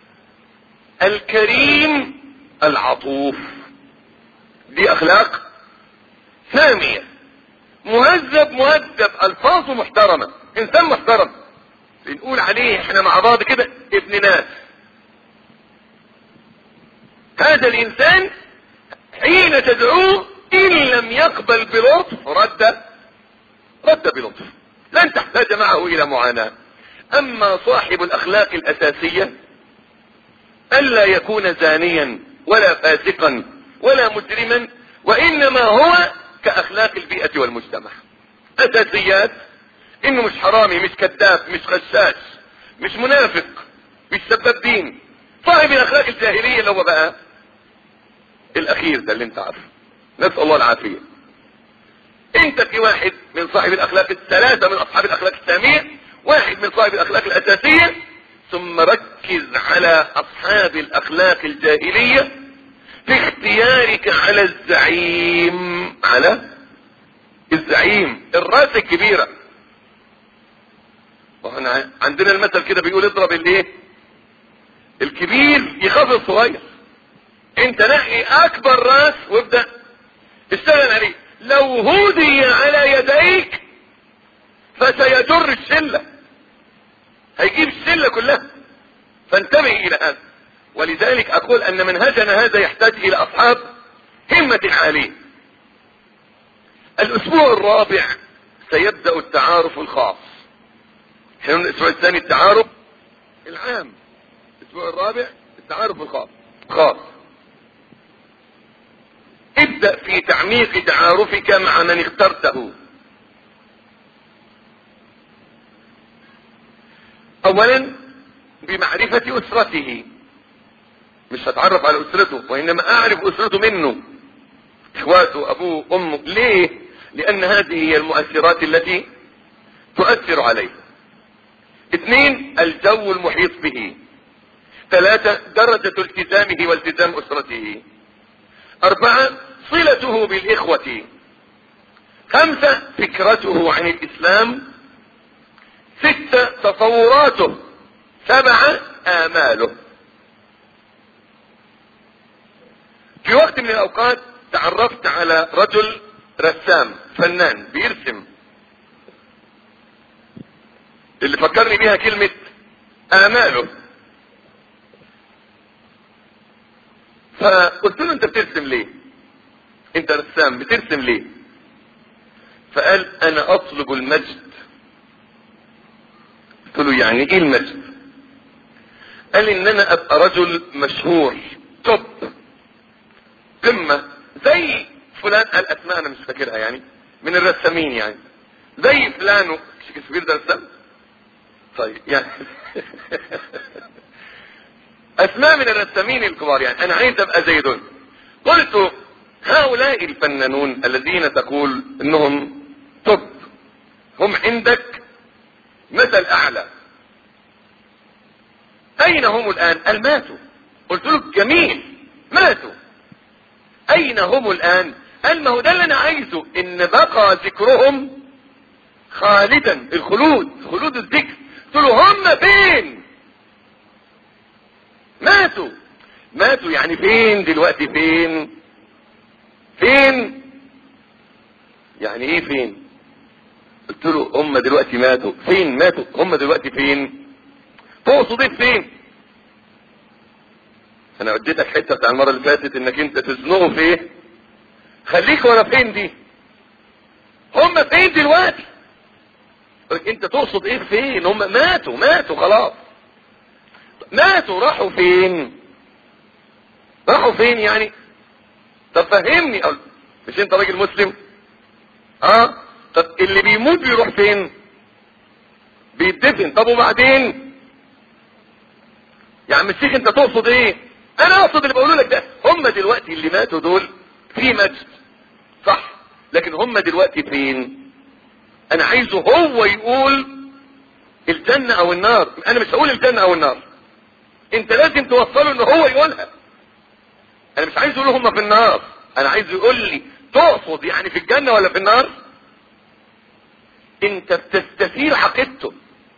S2: الكريم العطوف دي اخلاق سامية مهذب مؤدب الفاظه محترمة انسان محترم بنقول عليه احنا مع بعض كده ابن ناس هذا الانسان حين تدعوه ان لم يقبل بلطف رد رد بلطف لن تحتاج معه الى معاناة اما صاحب الاخلاق الاساسية الا يكون زانيا ولا فاسقا ولا مجرما وانما هو كاخلاق البيئة والمجتمع اساسيات انه مش حرامي مش كذاب مش غشاش مش منافق مش سباب دين صاحب الاخلاق الجاهلية اللي هو بقى الاخير ده اللي انت عارفه نسأل الله العافية انت في واحد من صاحب الاخلاق الثلاثة من اصحاب الاخلاق السامية واحد من صاحب الاخلاق الاساسية ثم ركز على اصحاب الاخلاق الجاهلية في اختيارك على الزعيم على الزعيم الراس الكبيرة واحنا عندنا المثل كده بيقول اضرب الايه الكبير يخاف الصغير انت نقي اكبر راس وابدأ اشتغل عليه لو هودي على يديك فسيجر الشلة هيجيب الشلة كلها فانتبه الى هذا ولذلك اقول ان منهجنا هذا يحتاج الى اصحاب همة عالية الاسبوع الرابع سيبدأ التعارف الخاص احنا الاسبوع الثاني التعارف العام الاسبوع الرابع التعارف الخاص خاص ابدأ في تعميق تعارفك مع من اخترته اولا بمعرفة اسرته مش هتعرف على اسرته وانما اعرف اسرته منه اخواته ابوه امه ليه لان هذه هي المؤثرات التي تؤثر عليه اثنين الجو المحيط به ثلاثة درجة التزامه والتزام اسرته اربعة صلته بالاخوة خمسة فكرته عن الاسلام ستة تصوراته سبعة اماله في وقت من الاوقات تعرفت على رجل رسام فنان بيرسم اللي فكرني بيها كلمة اماله فقلت له انت بترسم ليه انت رسام بترسم ليه فقال انا اطلب المجد قلت له يعني ايه المجد قال ان انا ابقى رجل مشهور توب قمة زي فلان قال اسماء انا مش فاكرها يعني من الرسامين يعني زي فلان شكسبير ده رسام طيب يعني اسماء من الرسامين الكبار يعني انا عايز ابقى زي دول قلت هؤلاء الفنانون الذين تقول انهم توب هم عندك مثل اعلى اين هم الان قال ماتوا قلت له جميل ماتوا اين هم الان قال ما هو ده اللي انا عايزه ان بقى ذكرهم خالدا الخلود خلود الذكر قلت له هم فين ماتوا ماتوا يعني فين دلوقتي فين فين يعني ايه فين قلت له هم دلوقتي ماتوا فين ماتوا هم دلوقتي فين تقصد ايه فين انا اديتك حته بتاع المره اللي فاتت انك انت تزنقه في ايه خليك ورا فين دي هم فين دلوقتي انت تقصد ايه فين هم ماتوا ماتوا خلاص ماتوا راحوا فين راحوا فين يعني طب فهمني أقول. مش انت راجل مسلم اه طب اللي بيموت بيروح فين بيدفن طب وبعدين يا عم الشيخ انت تقصد ايه انا اقصد اللي بقوله لك ده هم دلوقتي اللي ماتوا دول في مجد صح لكن هم دلوقتي فين انا عايزه هو يقول الجنة او النار انا مش هقول الجنة او النار انت لازم توصله ان هو يقولها انا مش عايز اقول هم في النار انا عايز يقول لي تقصد يعني في الجنة ولا في النار انت بتستثير عقيدته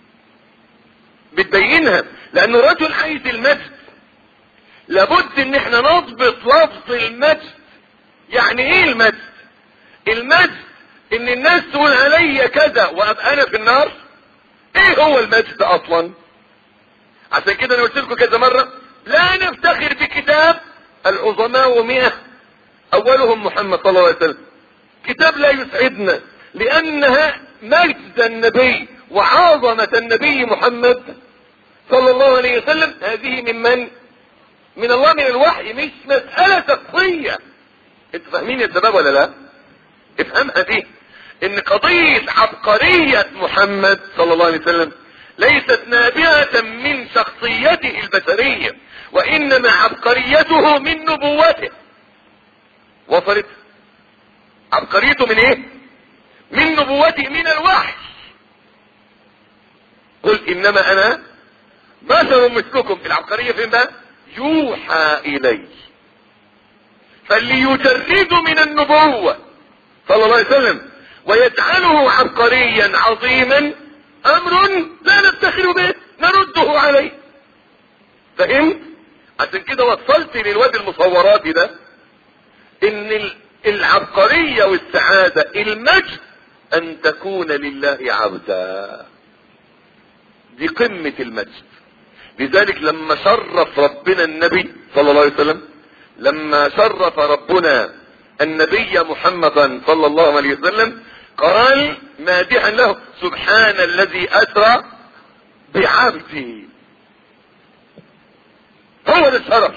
S2: بتبينها لانه رجل عايز المجد لابد ان احنا نضبط لفظ المجد يعني ايه المجد المجد ان الناس تقول علي كذا وابقى انا في النار ايه هو المجد اصلا عشان كده انا قلت لكم كذا مرة لا نفتخر بكتاب العظماء مئة اولهم محمد صلى الله عليه وسلم كتاب لا يسعدنا لانها مجد النبي وعظمة النبي محمد صلى الله عليه وسلم هذه من من من الله من الوحي مش مسألة شخصية انتوا فاهمين يا شباب ولا لا افهمها دي ان قضية عبقرية محمد صلى الله عليه وسلم ليست نابعة من شخصيته البشرية وانما عبقريته من نبوته وصلت عبقريته من ايه من نبوته من الوحي قل انما انا بشر مثلكم العبقرية فين بقى يوحى الي فاللي يجرد من النبوة صلى الله عليه وسلم ويجعله عبقريا عظيما امر لا نفتخر به نرده عليه فهمت عشان كده وصلت للواد المصوراتي ده ان العبقرية والسعادة المجد ان تكون لله عبدا
S1: دي قمة المجد لذلك لما شرف ربنا النبي صلى الله عليه وسلم لما شرف ربنا النبي محمدا صلى الله عليه وسلم قال مادحا له سبحان الذي اسرى بعبده هو ده الشرف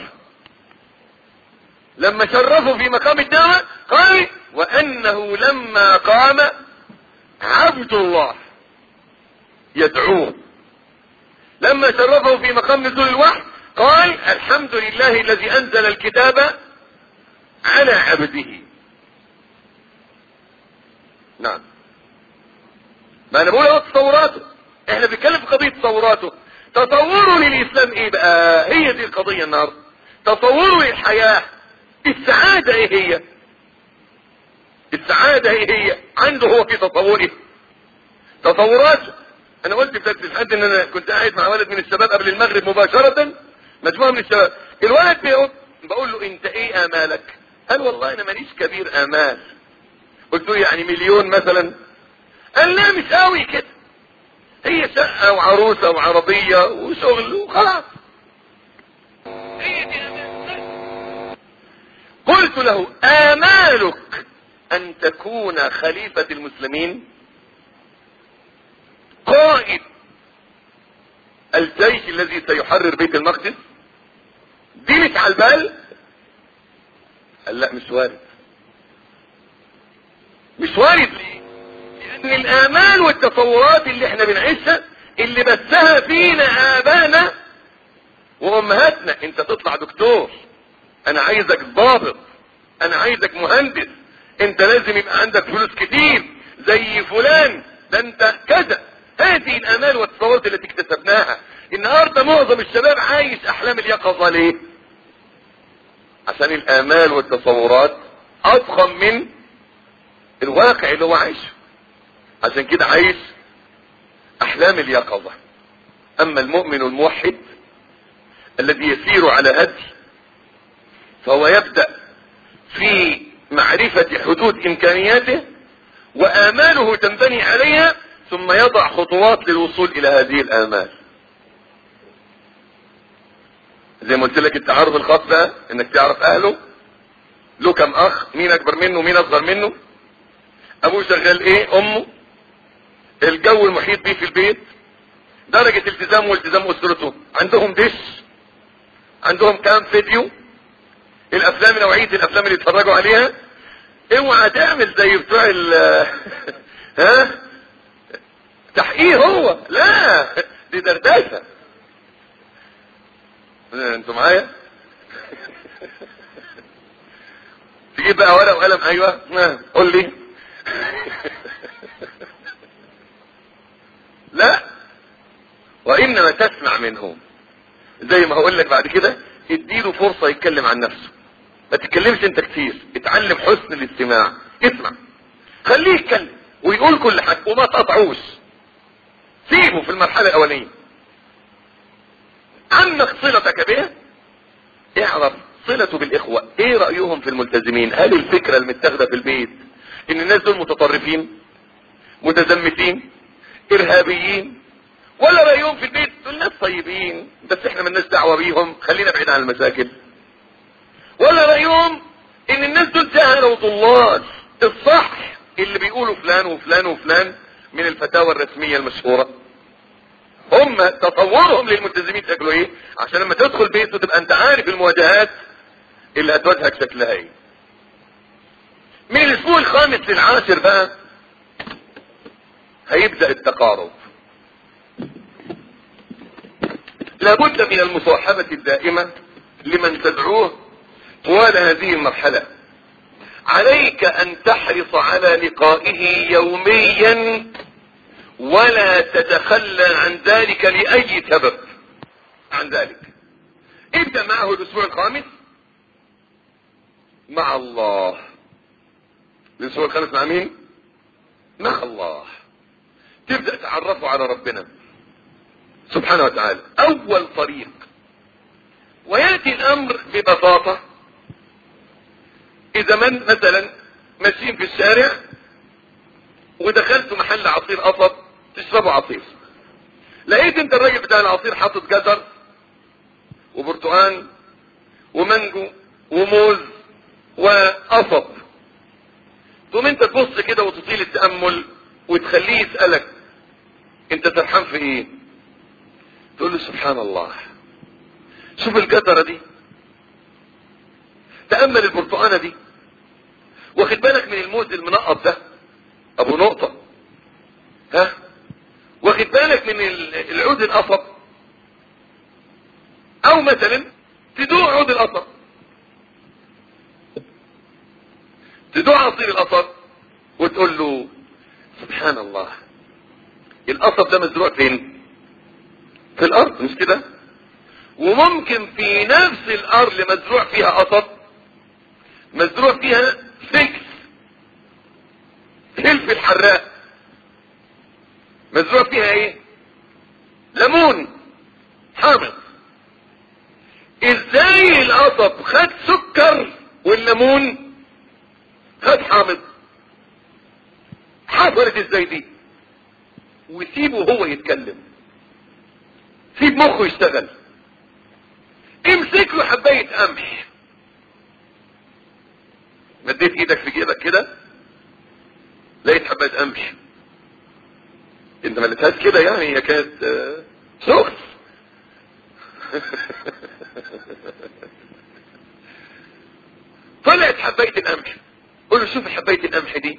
S1: لما شرفه في مقام الدعوة قال وانه لما قام عبد الله يدعوه لما شرفه في مقام نزول الوحي قال الحمد لله الذي انزل الكتاب على عبده نعم ما انا بقول اهو تصوراته احنا بنتكلم في قضيه تصوراته تصوره للاسلام ايه بقى هي دي القضيه النهارده تصوره للحياه السعاده ايه هي السعاده ايه هي عنده هو في تصوره تصوراته انا قلت في درس الحد ان انا كنت قاعد مع ولد من الشباب قبل المغرب مباشره مجموعه من الشباب الولد بيقول بقول له انت ايه امالك قال والله انا ماليش كبير امال قلت له يعني مليون مثلا قال لا مش قوي كده هي شقه وعروسه وعربيه وشغل وخلاص هي دي امال قلت له امالك ان تكون خليفه المسلمين قائد الجيش الذي سيحرر بيت المقدس دي مش على البال قال لا مش وارد مش وارد ليه لان الامال والتصورات اللي احنا بنعيشها اللي بثها فينا ابانا وامهاتنا انت تطلع دكتور انا عايزك ضابط انا عايزك مهندس انت لازم يبقى عندك فلوس كتير زي فلان ده انت كذا هذه الامال والتصورات التي اكتسبناها النهارده معظم الشباب عايش احلام اليقظه ليه عشان الامال والتصورات اضخم من الواقع اللي هو عايشه عشان كده عايش احلام اليقظه اما المؤمن الموحد الذي يسير على هدي فهو يبدا في معرفه حدود امكانياته واماله تنبني عليها ثم يضع خطوات للوصول الى هذه الامال زي ما قلت لك التعارف الخاص بقى انك تعرف اهله له كم اخ مين اكبر منه مين اصغر منه ابوه شغال ايه امه الجو المحيط بيه في البيت درجة التزامه والتزام اسرته عندهم دش عندهم كام فيديو الافلام نوعية الافلام اللي يتفرجوا عليها اوعى تعمل زي بتوع ال ها تحقيق هو لا دي دردشه انتوا معايا تجيب بقى ورقه وقلم ايوه قول لي لا وانما تسمع منهم زي ما هقول لك بعد كده اديله فرصه يتكلم عن نفسه ما تتكلمش انت كتير اتعلم حسن الاستماع اسمع خليه يتكلم ويقول كل حاجه وما تقطعوش سيبه في المرحله الاولانيه عمك صلتك به اعرف صلته بالاخوة ايه رأيهم في الملتزمين هل الفكرة المتاخدة في البيت ان الناس دول متطرفين متزمتين ارهابيين ولا رأيهم في البيت دول ناس طيبين بس احنا ملناش دعوة بيهم خلينا بعيد عن المشاكل ولا رأيهم ان الناس دول جهلة وضلال الصح اللي بيقولوا فلان وفلان وفلان من الفتاوى الرسمية المشهورة هم تصورهم للملتزمين شكله ايه عشان لما تدخل بيته تبقى انت عارف المواجهات اللي هتواجهك شكلها ايه من الاسبوع الخامس للعاشر بقى هيبدأ التقارب لابد من المصاحبة الدائمة لمن تدعوه طوال هذه المرحلة عليك ان تحرص على لقائه يوميا ولا تتخلى عن ذلك لأي سبب عن ذلك ابدأ معه الأسبوع الخامس مع الله الأسبوع الخامس مع مين مع الله تبدأ تعرفه على ربنا سبحانه وتعالى أول طريق ويأتي الأمر ببساطة إذا من مثلا ماشيين في الشارع ودخلت محل عصير قصب تشربوا عصير
S2: لقيت انت الراجل بتاع العصير حاطط جزر وبرتقان ومانجو وموز وقصب تقوم انت تبص كده وتطيل التأمل وتخليه يسألك انت سرحان في ايه تقول له سبحان الله شوف الجزرة دي تأمل البرتقانة دي واخد بالك من الموز المنقط ده ابو نقطة ها واخد بالك من العود القصب او مثلا تدوق عود القصب تدوق عصير القصب وتقول له سبحان الله القصب ده مزروع فين في الارض مش كده وممكن في نفس الارض اللي مزروع فيها قصب مزروع فيها فكس فلفل حراق مزروع فيها ايه ليمون حامض ازاي القصب خد سكر والليمون خد حامض حصلت ازاي دي وسيبه هو يتكلم سيب مخه يشتغل امسك له حبايه قمح مديت ايدك في جيبك كده لقيت حبايه قمح انت ما لقيتهاش كده يعني هي كانت آه، سخن طلعت حبايه القمح قول له شوف حبايه القمح دي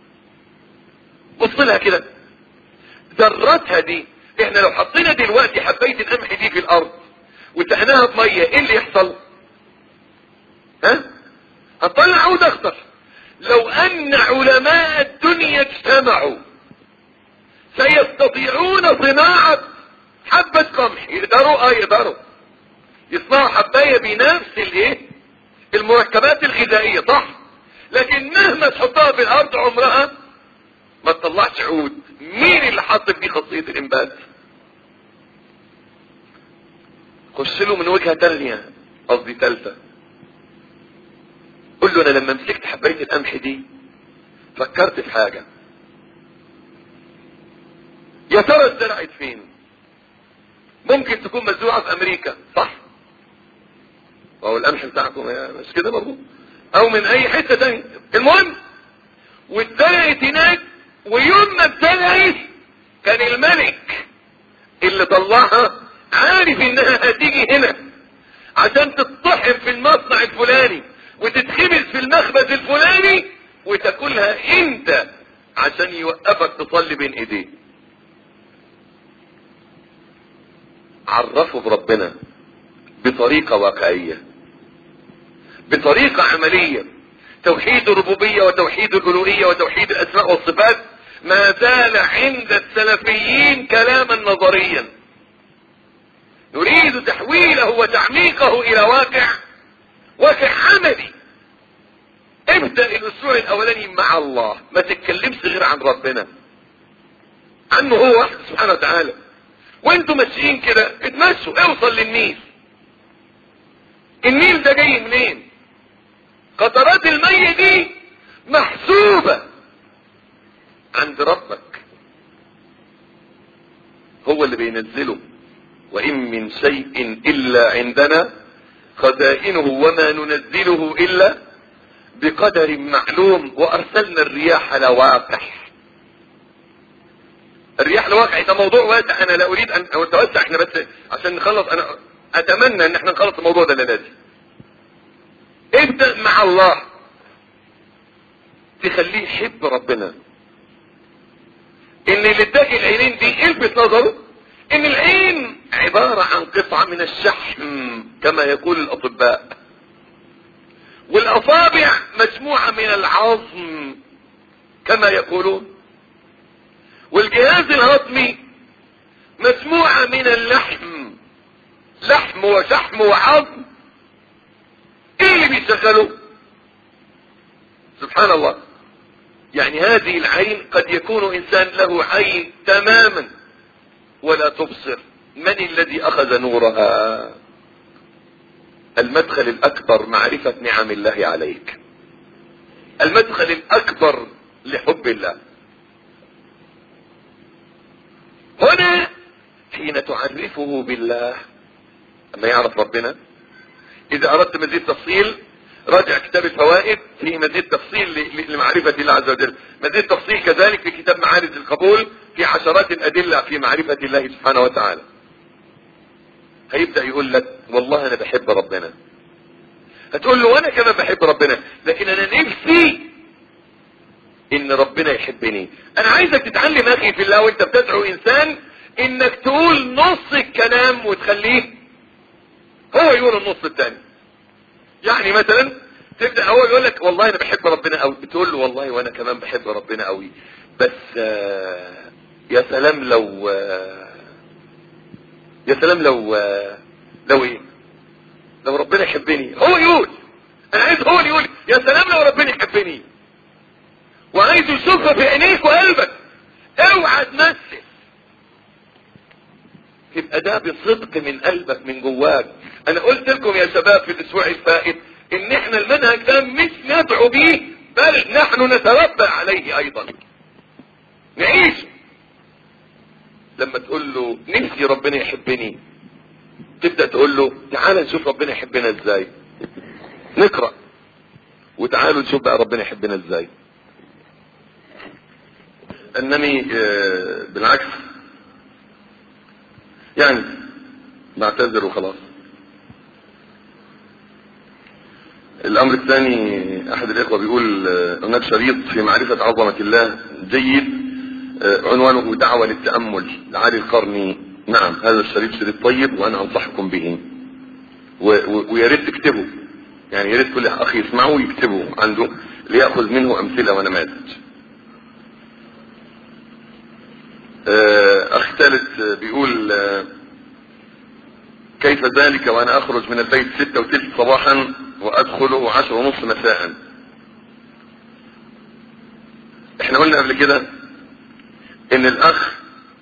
S2: بص لها كده ذرتها دي احنا لو حطينا دلوقتي حبايه القمح دي في الارض وسقناها بميه ايه اللي يحصل ها هتطلع عود اخضر لو ان علماء الدنيا اجتمعوا سيستطيعون صناعة حبة قمح يقدروا اه يقدروا يصنعوا حباية بنفس الايه المركبات الغذائية صح لكن مهما تحطها في الارض عمرها ما تطلعش عود مين اللي حط دي خاصية الانبات خش له من وجهة تانية قصدي تالتة قول له انا لما مسكت حباية القمح دي فكرت في حاجة يا ترى اتزرعت فين ممكن تكون مزروعة في امريكا صح وهو القمح بتاعكم يا- مش كده برضه او من اي حتة تانية المهم واتزرعت هناك ويوم ما اتزرعت كان الملك اللي طلعها عارف انها هتيجي هنا عشان تطحن في المصنع الفلاني وتتخبز في المخبز الفلاني وتاكلها انت عشان يوقفك تصلي بين ايديه عرفه بربنا بطريقة واقعية بطريقة عملية توحيد الربوبية وتوحيد الألوهية وتوحيد الأسماء والصفات ما زال عند السلفيين كلاما نظريا نريد تحويله وتعميقه إلى واقع واقع عملي ابدأ الأسبوع الأولاني مع الله ما تتكلمش غير عن ربنا عنه هو واحد سبحانه وتعالى وانتوا ماشيين كده اتمشوا اوصل للنيل النيل ده جاي منين قطرات المية دي محسوبة عند ربك هو اللي بينزله وإن من شيء إلا عندنا خزائنه وما ننزله إلا بقدر معلوم وأرسلنا الرياح لواقح الرياح لواقع ده موضوع واسع انا لا اريد ان اتوسع احنا بس عشان نخلص انا اتمنى ان احنا نخلص الموضوع ده لازم ابدأ مع الله تخليه يحب ربنا ان اللي اداك العينين دي الفت نظره ان العين عبارة عن قطعة من الشحم كما يقول الاطباء والاصابع مجموعة من العظم كما يقولون والجهاز الهضمي مجموعة من اللحم لحم وشحم وعظم ايه اللي بيشغله سبحان الله يعني هذه العين قد يكون انسان له عين تماما ولا تبصر من الذي اخذ نورها المدخل الاكبر معرفة نعم الله عليك المدخل الاكبر لحب الله هنا
S1: حين تعرفه بالله اما يعرف ربنا اذا اردت مزيد تفصيل راجع كتاب الفوائد في مزيد تفصيل ل- لمعرفة الله عز وجل مزيد تفصيل كذلك في كتاب معارج القبول في عشرات الأدلة في معرفة الله سبحانه وتعالى هيبدأ يقول لك والله أنا بحب ربنا هتقول له وأنا كمان بحب ربنا لكن أنا نفسي إن ربنا يحبني أنا عايزك تتعلم أخي في الله وأنت بتدعو إنسان إنك تقول نص الكلام وتخليه هو يقول النص الثاني يعني مثلا تبدا هو يقول لك والله انا بحب ربنا قوي بتقول له والله وانا كمان بحب ربنا قوي بس آه، يا سلام لو آه، يا سلام لو آه، لو ايه لو ربنا يحبني هو يقول انا عايز هو اللي يقول يا سلام لو ربنا يحبني وعايز يشوفها في عينيك وقلبك اوعى تمثل تبقى ده بصدق من قلبك من جواك انا قلت لكم يا شباب في الاسبوع الفائت ان احنا المنهج ده مش ندعو به بل نحن نتربى عليه ايضا نعيش لما تقول له نفسي ربنا يحبني تبدأ تقول له تعال نشوف ربنا يحبنا ازاي نقرأ وتعالوا نشوف بقى ربنا يحبنا ازاي انني آه، بالعكس يعني بعتذر وخلاص الامر الثاني احد الاخوة بيقول آه، هناك شريط في معرفة عظمة الله جيد آه، عنوانه دعوة للتأمل لعلي القرني نعم هذا الشريط شريط طيب وانا انصحكم به و- و- ويا ريت تكتبه يعني يا ريت كل اخ يسمعه ويكتبه عنده ليأخذ منه امثلة ونماذج آه، اخ ثالث آه، بيقول آه، كيف ذلك وانا اخرج من البيت ستة وتلت صباحا وادخله عشر ونصف مساء احنا قلنا قبل كده ان الاخ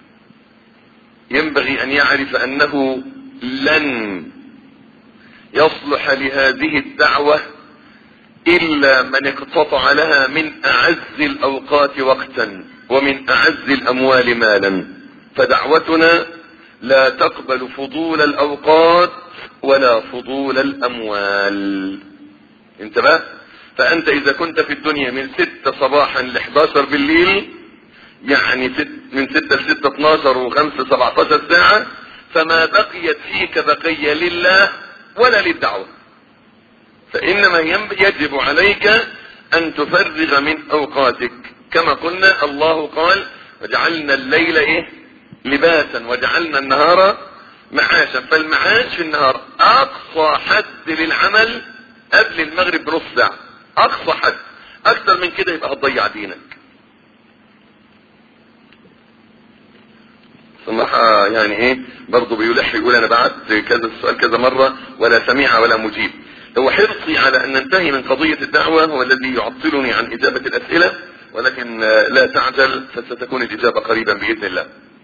S1: ينبغي ان يعرف انه لن يصلح لهذه الدعوة الا من اقتطع لها من اعز الاوقات وقتا ومن اعز الاموال مالا فدعوتنا لا تقبل فضول الاوقات ولا فضول الاموال انتبه فانت اذا كنت في الدنيا من ستة صباحا ل 11 بالليل يعني ست من ستة لستة 12 وخمسة 17 ساعة فما بقيت فيك بقية لله ولا للدعوة فإنما ينب- يجب عليك أن تفرغ من أوقاتك كما قلنا الله قال وجعلنا الليل إيه لباسا وجعلنا النهار معاشا فالمعاش في النهار أقصى حد للعمل قبل المغرب بنص ساعة أقصى حد أكثر من كده يبقى هتضيع دينك صراحة يعني ايه برضه بيلح يقول انا بعت كذا السؤال كذا مرة ولا سميع ولا مجيب هو حرصي على ان ننتهي من قضية الدعوة هو الذي يعطلني عن اجابة الاسئلة ولكن آه، لا تعجل فستكون الاجابة قريبا باذن الله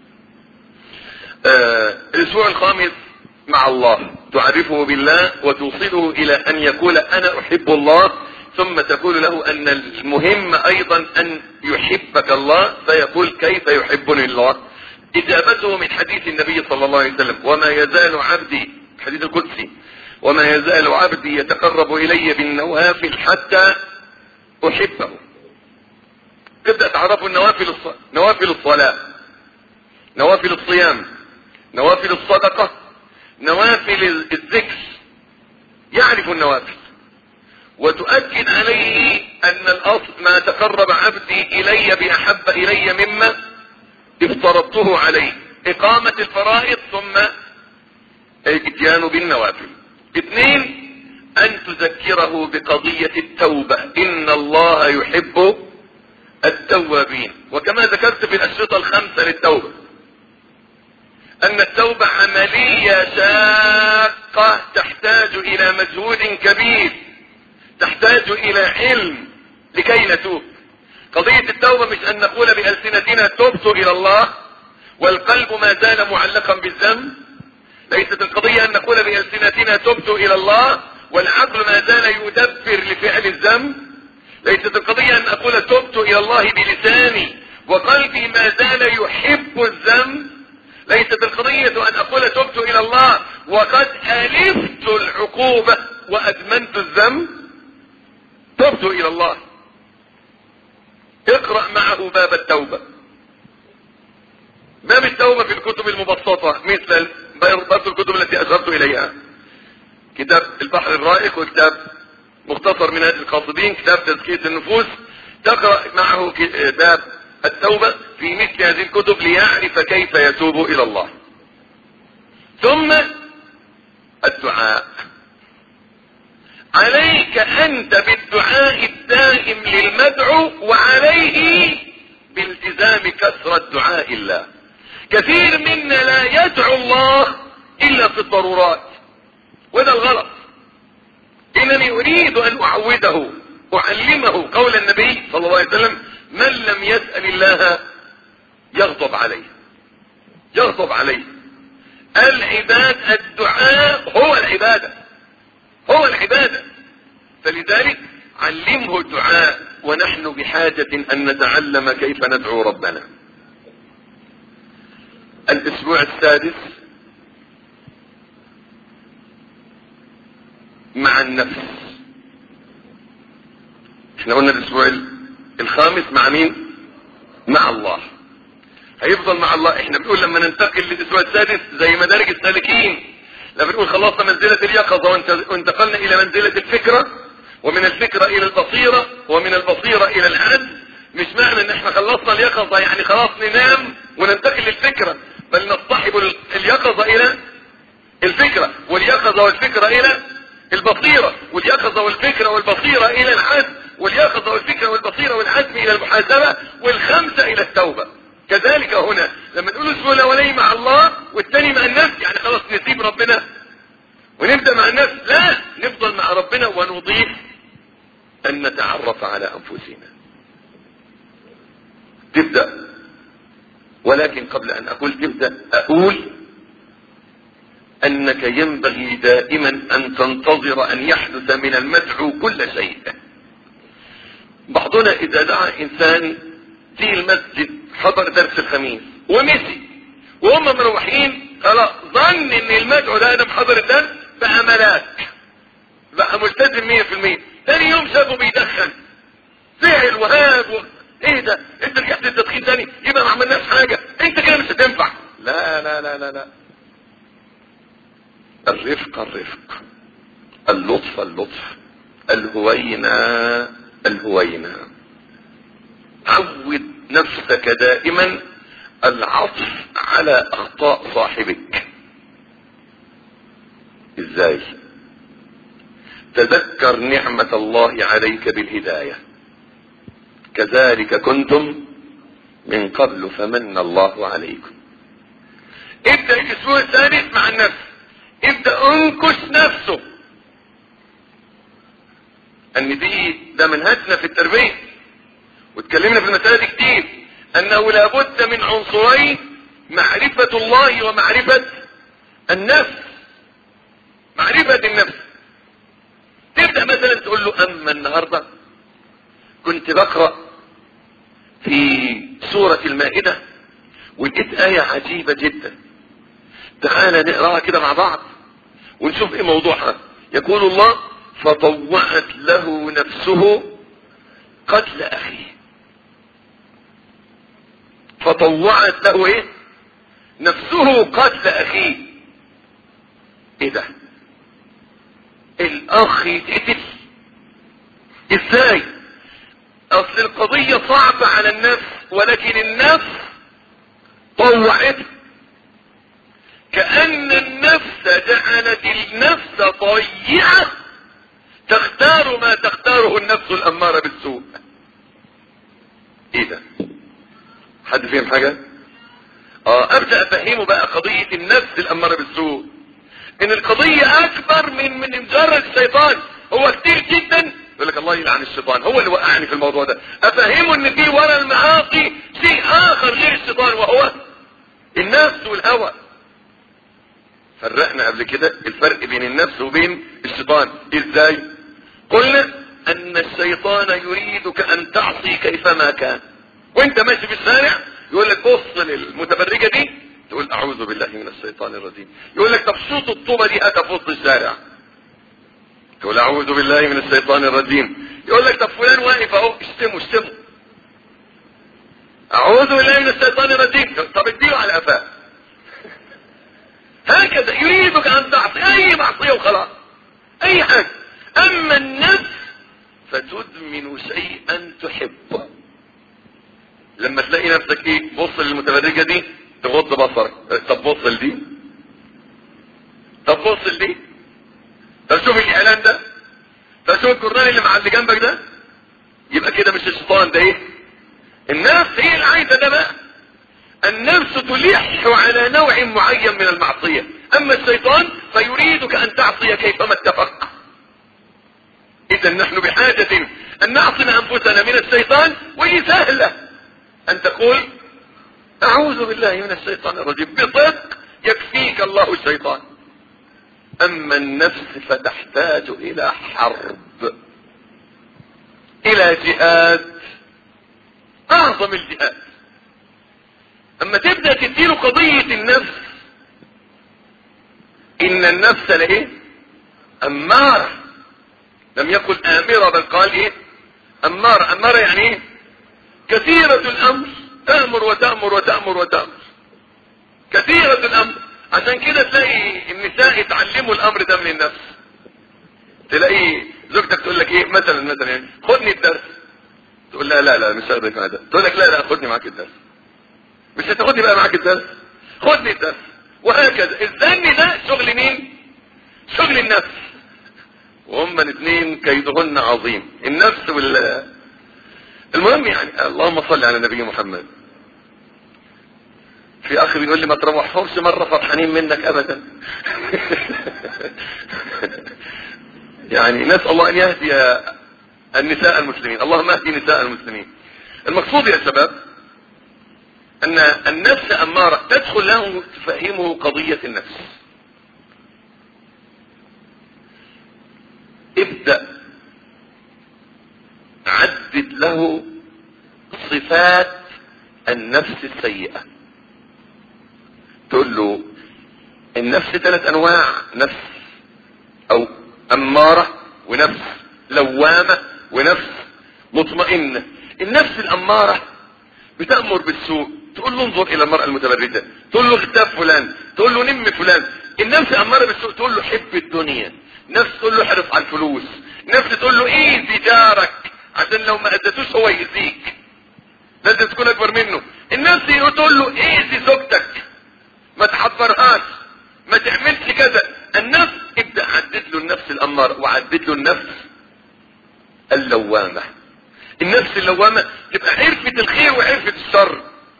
S1: آه، الاسبوع الخامس مع الله تعرفه بالله وتوصله الى ان يقول انا احب الله ثم تقول له ان المهم ايضا ان يحبك الله فيقول كيف يحبني الله اجابته من حديث النبي صلى الله عليه وسلم وما يزال عبدي الحديث القدسي وما يزال عبدي يتقرب الي بالنوافل حتى احبه تبدا تعرفوا النوافل الص... نوافل الصلاه نوافل الصيام نوافل الصدقه نوافل الذكر يعرف النوافل وتؤكد عليه ان الاصل ما تقرب عبدي الي باحب الي مما افترضته عليه اقامة الفرائض ثم الاتيان بالنوافل اثنين ان تذكره بقضية التوبة ان الله يحب التوابين وكما ذكرت في الاشرطة الخمسة للتوبة ان التوبة عملية شاقة تحتاج الى مجهود كبير تحتاج الى علم لكي نتوب قضية التوبة مش ان نقول بألسنتنا تبت الى الله والقلب ما زال معلقا بالذنب ليست القضية ان نقول بألسنتنا تبت الى الله والعقل ما زال يدبر لفعل الذنب ليست القضية ان اقول تبت الى الله بلساني وقلبي ما زال يحب الذنب
S2: ليست القضية ان اقول تبت الى الله وقد الفت العقوبة وادمنت الذنب تبت الى الله اقرأ معه باب التوبة باب التوبة في الكتب المبسطة مثل برضه الكتب التي اشرت اليها كتاب البحر الرائق وكتاب مختصر من هذه القاصدين كتاب تزكية النفوس تقرأ معه باب التوبة في مثل هذه الكتب ليعرف كيف يتوب الى الله ثم الدعاء عليك انت بالدعاء الدائم للمدعو وعليه بالتزام كثرة دعاء الله كثير منا لا يدعو الله الا في الضرورات وده الغلط انني اريد ان اعوده اعلمه قول النبي صلى الله عليه وسلم من لم يسأل الله يغضب عليه يغضب عليه العباد الدعاء هو العبادة هو العبادة فلذلك علمه الدعاء ونحن بحاجة ان نتعلم كيف ندعو ربنا الاسبوع السادس مع النفس احنا قلنا الاسبوع الخامس مع مين مع الله هيفضل مع الله احنا بنقول لما ننتقل للاسبوع السادس زي مدارج السالكين لما بنقول خلصنا منزلة اليقظة وانتقلنا الى منزلة الفكرة ومن الفكرة الى البصيرة ومن البصيرة الى العد مش معنى ان احنا خلصنا اليقظة يعني خلاص ننام وننتقل للفكرة بل نصطحب اليقظة الى الفكرة واليقظة والفكرة الى البصيرة واليقظة والفكرة والبصيرة الى العزم واليقظة والفكرة والبصيرة والعزم الى المحاسبة والخمسة الى التوبة كذلك هنا لما نقول الاسبوع الاولاني مع الله والثاني مع النفس يعني خلاص نسيب ربنا ونبدأ مع النفس لا نفضل مع ربنا ونضيف ان نتعرف على انفسنا تبدأ ولكن قبل ان اقول تبدأ اقول انك ينبغي دائما ان تنتظر ان يحدث من المدعو كل شيء بعضنا اذا دعا انسان في المسجد حضر درس الخميس ومشي وهم مروحين خلاص ظن ان المدعو ده ادم حضر الدرس بقى ملاك بقى ملتزم مية في المية تاني يوم شافه بيدخن زعل وهاب و... ايه ده انت رجعت التدخين تاني يبقى ما عملناش حاجة انت كده مش هتنفع لا لا لا لا لا الرفق الرفق اللطف اللطف الهوينة الهوينة عود نفسك دائما العطف على اخطاء صاحبك ازاي تذكر نعمة الله عليك بالهداية كذلك كنتم من قبل فمن الله عليكم ابدأ الاسبوع الثالث مع النفس ابدأ انكش نفسه ان دي ده منهجنا في التربية واتكلمنا في المسألة دي كتير انه لابد من عنصرين معرفة الله ومعرفة النفس معرفة النفس تبدأ مثلا تقول له اما النهاردة كنت بقرأ في سورة المائدة ولقيت آية عجيبة جدا تعالى نقراها كده مع بعض ونشوف ايه موضوعها يقول الله فطوعت له نفسه قتل اخيه فطوعت له ايه نفسه قتل اخيه ايه ده الاخ يتقتل ازاي اصل القضية صعبة على النفس ولكن النفس طوعته كأن النفس جعلت النفس طيعة تختار ما تختاره النفس الأمارة بالسوء ايه ده حد فهم حاجة اه ابدأ افهمه بقى قضية النفس الأمارة بالسوء ان القضية اكبر من من مجرد الشيطان هو كتير جدا يقول لك الله يلعن الشيطان هو اللي وقعني في الموضوع ده افهمه ان في ورا المعاصي شيء اخر غير الشيطان وهو النفس والهوى فرقنا قبل كده الفرق بين النفس وبين الشيطان ازاي قلنا ان الشيطان يريدك ان تعصي كيفما كان وانت ماشي في الشارع يقول لك بص للمتبرجة دي
S1: تقول اعوذ بالله من الشيطان الرجيم يقول لك طب شوط الطوبة دي اتى في وسط الشارع تقول اعوذ بالله من الشيطان الرجيم يقول لك طب فلان واقف اهو اشتمه اشتمه اعوذ بالله من الشيطان الرجيم طب اديله على قفاه هكذا يريدك ان تعصي اي معصيه وخلاص اي حاجه اما النفس فتدمن شيئا تحبه لما تلاقي نفسك ايه بص للمتبرجه دي تغض بصرك طب بص لدي طب بص لدي طب شوف الاعلان ده طب شوف الجرنان اللي مع اللي جنبك ده يبقى كده مش الشيطان ده ايه النفس هي اللي عايزه ده بقى النفس تلح على نوع معين من المعصيه اما الشيطان فيريدك ان تعصي كيفما اتفق اذا نحن بحاجه ان نعصم انفسنا من الشيطان وهي سهله ان تقول اعوذ بالله من الشيطان الرجيم بصدق يكفيك الله الشيطان اما النفس فتحتاج الى حرب الى جهاد اعظم الجهاد اما تبدأ تديله قضية النفس ان النفس لايه امارة لم يقل امرة بل قال ايه امارة امارة يعني ايه كثيرة الامر تأمر وتأمر وتأمر وتأمر كثيرة الامر عشان كده تلاقي النساء يتعلموا الامر ده من النفس تلاقي زوجتك تقول لك ايه مثلا مثلا يعني خدني الدرس تقول لا لا لا مش هاخدك معاك تقول لك لا لا خدني معاك الدرس مش هتاخدني بقى معاك الدرس خدني الدرس وهكذا الذن ده شغل مين شغل النفس وهما الاثنين كيدهن عظيم النفس وال المهم يعني اللهم صل على نبي محمد في اخ بيقول لي ما تروحهمش مره فرحانين منك ابدا يعني نسال الله ان يهدي النساء المسلمين اللهم اهدي نساء المسلمين المقصود يا شباب ان النفس امارة تدخل له تفهمه قضية النفس ابدأ عدد له صفات النفس السيئة تقول له النفس ثلاث انواع نفس او امارة ونفس لوامة ونفس مطمئنة النفس الامارة بتأمر بالسوء تقول له انظر الى المرأة المتبرجة تقول له اغتاب فلان تقول له نم فلان النفس امارة بالسوء تقول له حب الدنيا نفس تقول له حرص على الفلوس نفس تقول له ايذي جارك عشان لو ما اذيتوش هو يأذيك لازم تكون اكبر منه النفس تقول له ايذي زوجتك ما تحبرهاش ما تعملش كذا النفس ابدأ عدد له النفس الامارة وعدد له النفس اللوامة النفس اللوامة تبقى عرفت الخير وعرفت الشر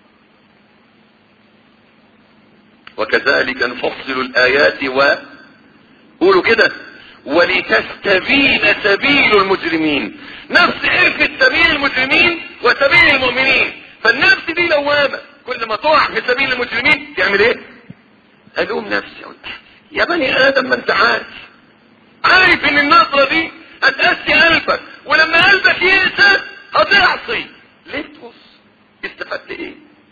S1: وكذلك نفصل الآيات و قولوا كده ولتستبين سبيل المجرمين نفس عرفت سبيل المجرمين وسبيل المؤمنين فالنفس دي لوامة كل ما تقع في سبيل المجرمين تعمل ايه الوم نفسي يا بني ادم ما انت عارف عارف ان النظرة دي هتأسي قلبك ولما قلبك يأسى هتعصي ليه تبص استفدت ايه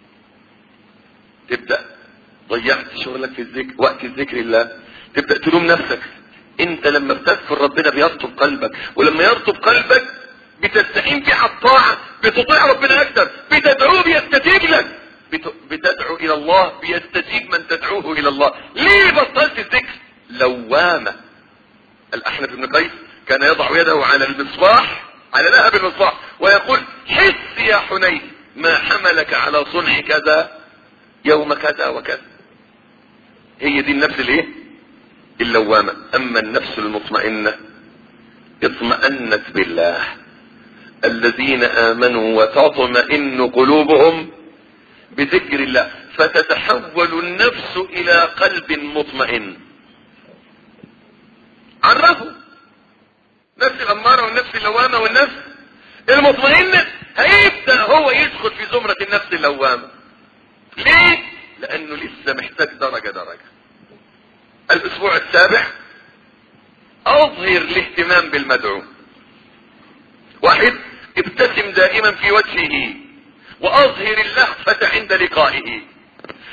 S1: تبدأ ضيعت شغلك في الذكر وقت الذكر الله تبدأ تلوم نفسك انت لما بتذكر ربنا بيرطب قلبك ولما يرطب قلبك بتستعين بيه على الطاعة بتطيع ربنا اكتر بتدعوه بيستجيب لك بت... بتدعو الى الله بيستجيب من تدعوه الى الله ليه بطلت الذكر لوامة الاحنف بن قيس كان يضع يده على المصباح على لهب المصباح ويقول حس يا حنين ما حملك على صنع كذا يوم كذا وكذا هي دي النفس الايه اللوامة اما النفس المطمئنة اطمأنت بالله الذين امنوا وتطمئن قلوبهم بذكر الله فتتحول النفس الى قلب مطمئن عرفوا نفس الامارة والنفس اللوامة والنفس المطمئنة هيبدأ هو يدخل في زمرة النفس اللوامة ليه لانه لسه محتاج درجة درجة الاسبوع السابع اظهر الاهتمام بالمدعو واحد ابتسم دائما في وجهه واظهر اللهفة عند لقائه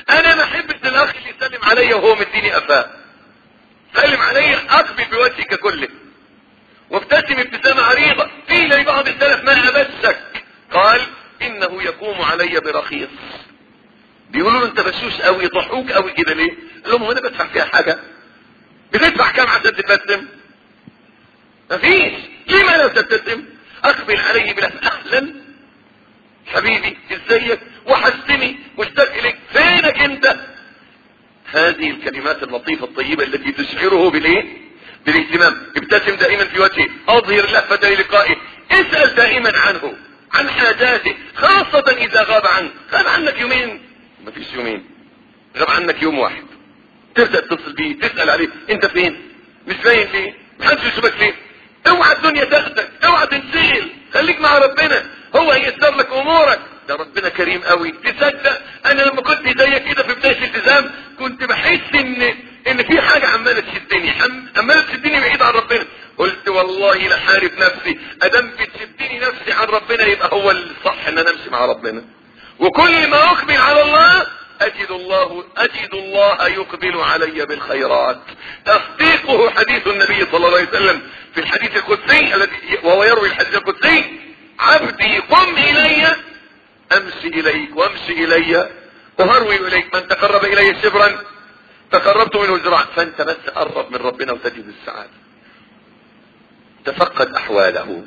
S2: انا ما احبش الاخ اللي يسلم عليا وهو مديني قفاه سلم عليا اقبل بوجهك كله وابتسم ابتسامة عريضة قيل لبعض السلف ما أبسك قال إنه يقوم علي برخيص بيقولوا له انت بشوش قوي يضحوك قوي كده ليه قال لهم انا بدفع فيها حاجة بتدفع كام عشان تبتسم مفيش ليه لو تبتسم اقبل عليه بلا اهلا حبيبي ازيك وحشتني مشتاق اليك فينك انت هذه الكلمات اللطيفة الطيبة التي تشعره بالايه بالاهتمام ابتسم دائما في وجهه اظهر لهفة للقائه اسأل دائما عنه عن حاجاته خاصة اذا غاب عنك غاب عنك يومين مفيش يومين غاب عنك يوم واحد تبدأ تتصل بيه تسأل عليه انت فين مش باين ليه محدش يشوفك ليه اوعى الدنيا تاخدك اوعى تنسئل خليك مع ربنا هو هيسر لك امورك ده ربنا كريم قوي تصدق انا لما كنت زيك كده في بدايه الالتزام كنت بحس ان ان في حاجه عماله تشدني عماله تشدني بعيد عن ربنا قلت والله لا حارب نفسي ادام بتشدني نفسي عن ربنا يبقى هو الصح ان انا امشي مع ربنا وكل ما اقبل على الله اجد الله اجد الله يقبل علي بالخيرات تصديقه حديث النبي صلى الله عليه وسلم في الحديث القدسي الذي وهو يروي الحديث القدسي عبدي قم الي امشي اليك وامشي الي وهروي اليك من تقرب الي شبرا تقربت منه ذراعا فانت بس قرب من ربنا وتجد السعاده تفقد احواله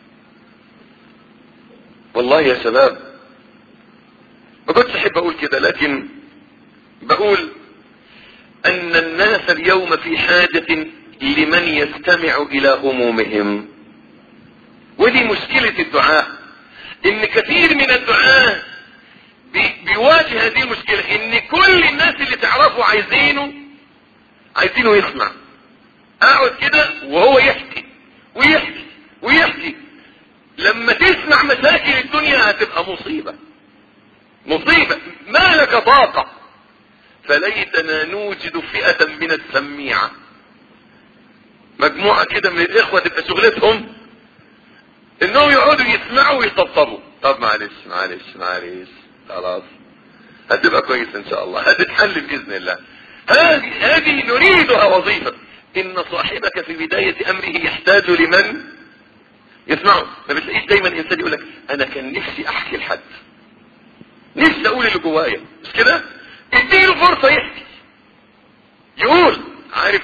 S2: والله يا شباب ما كنتش احب اقول كده لكن بقول ان الناس اليوم في حاجة لمن يستمع الى همومهم ودي مشكلة الدعاء ان كثير من الدعاء بي بيواجه هذه المشكلة ان كل الناس اللي تعرفه عايزينه عايزينه يسمع اقعد كده وهو يحكي ويحكي ويحكي لما تسمع مشاكل الدنيا هتبقى مصيبة مصيبة ما لك طاقة فليتنا نوجد فئة من السميعة مجموعة كده من الاخوة تبقى شغلتهم انهم يقعدوا يسمعوا ويطبطبوا طب معلش معلش معلش خلاص هتبقى كويس ان شاء الله هتتحل باذن الله هذه هذه نريدها وظيفة ان صاحبك في بداية امره يحتاج لمن يسمعه ما بتلاقيش دايما انسان يقول لك انا كان نفسي احكي لحد نفسي اقول اللي جوايا مش كده اديله فرصة يحكي يقول عارف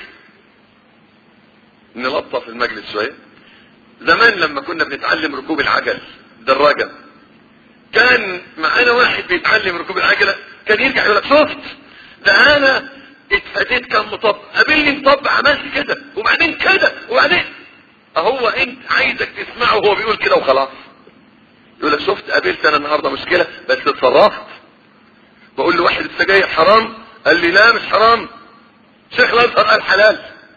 S2: نلطف المجلس شوية زمان لما كنا بنتعلم ركوب العجل دراجة كان معانا واحد بيتعلم ركوب العجلة كان يرجع يقول لك شفت ده انا اتفاديت كم مطب قابلني مطب عملت كده وبعدين كده وبعدين اهو انت عايزك تسمعه وهو بيقول كده وخلاص يقول لك شفت قابلت انا النهارده مشكله بس اتصرفت بقول له واحد السجاير حرام قال لي لا مش حرام شيخ الازهر قال حلال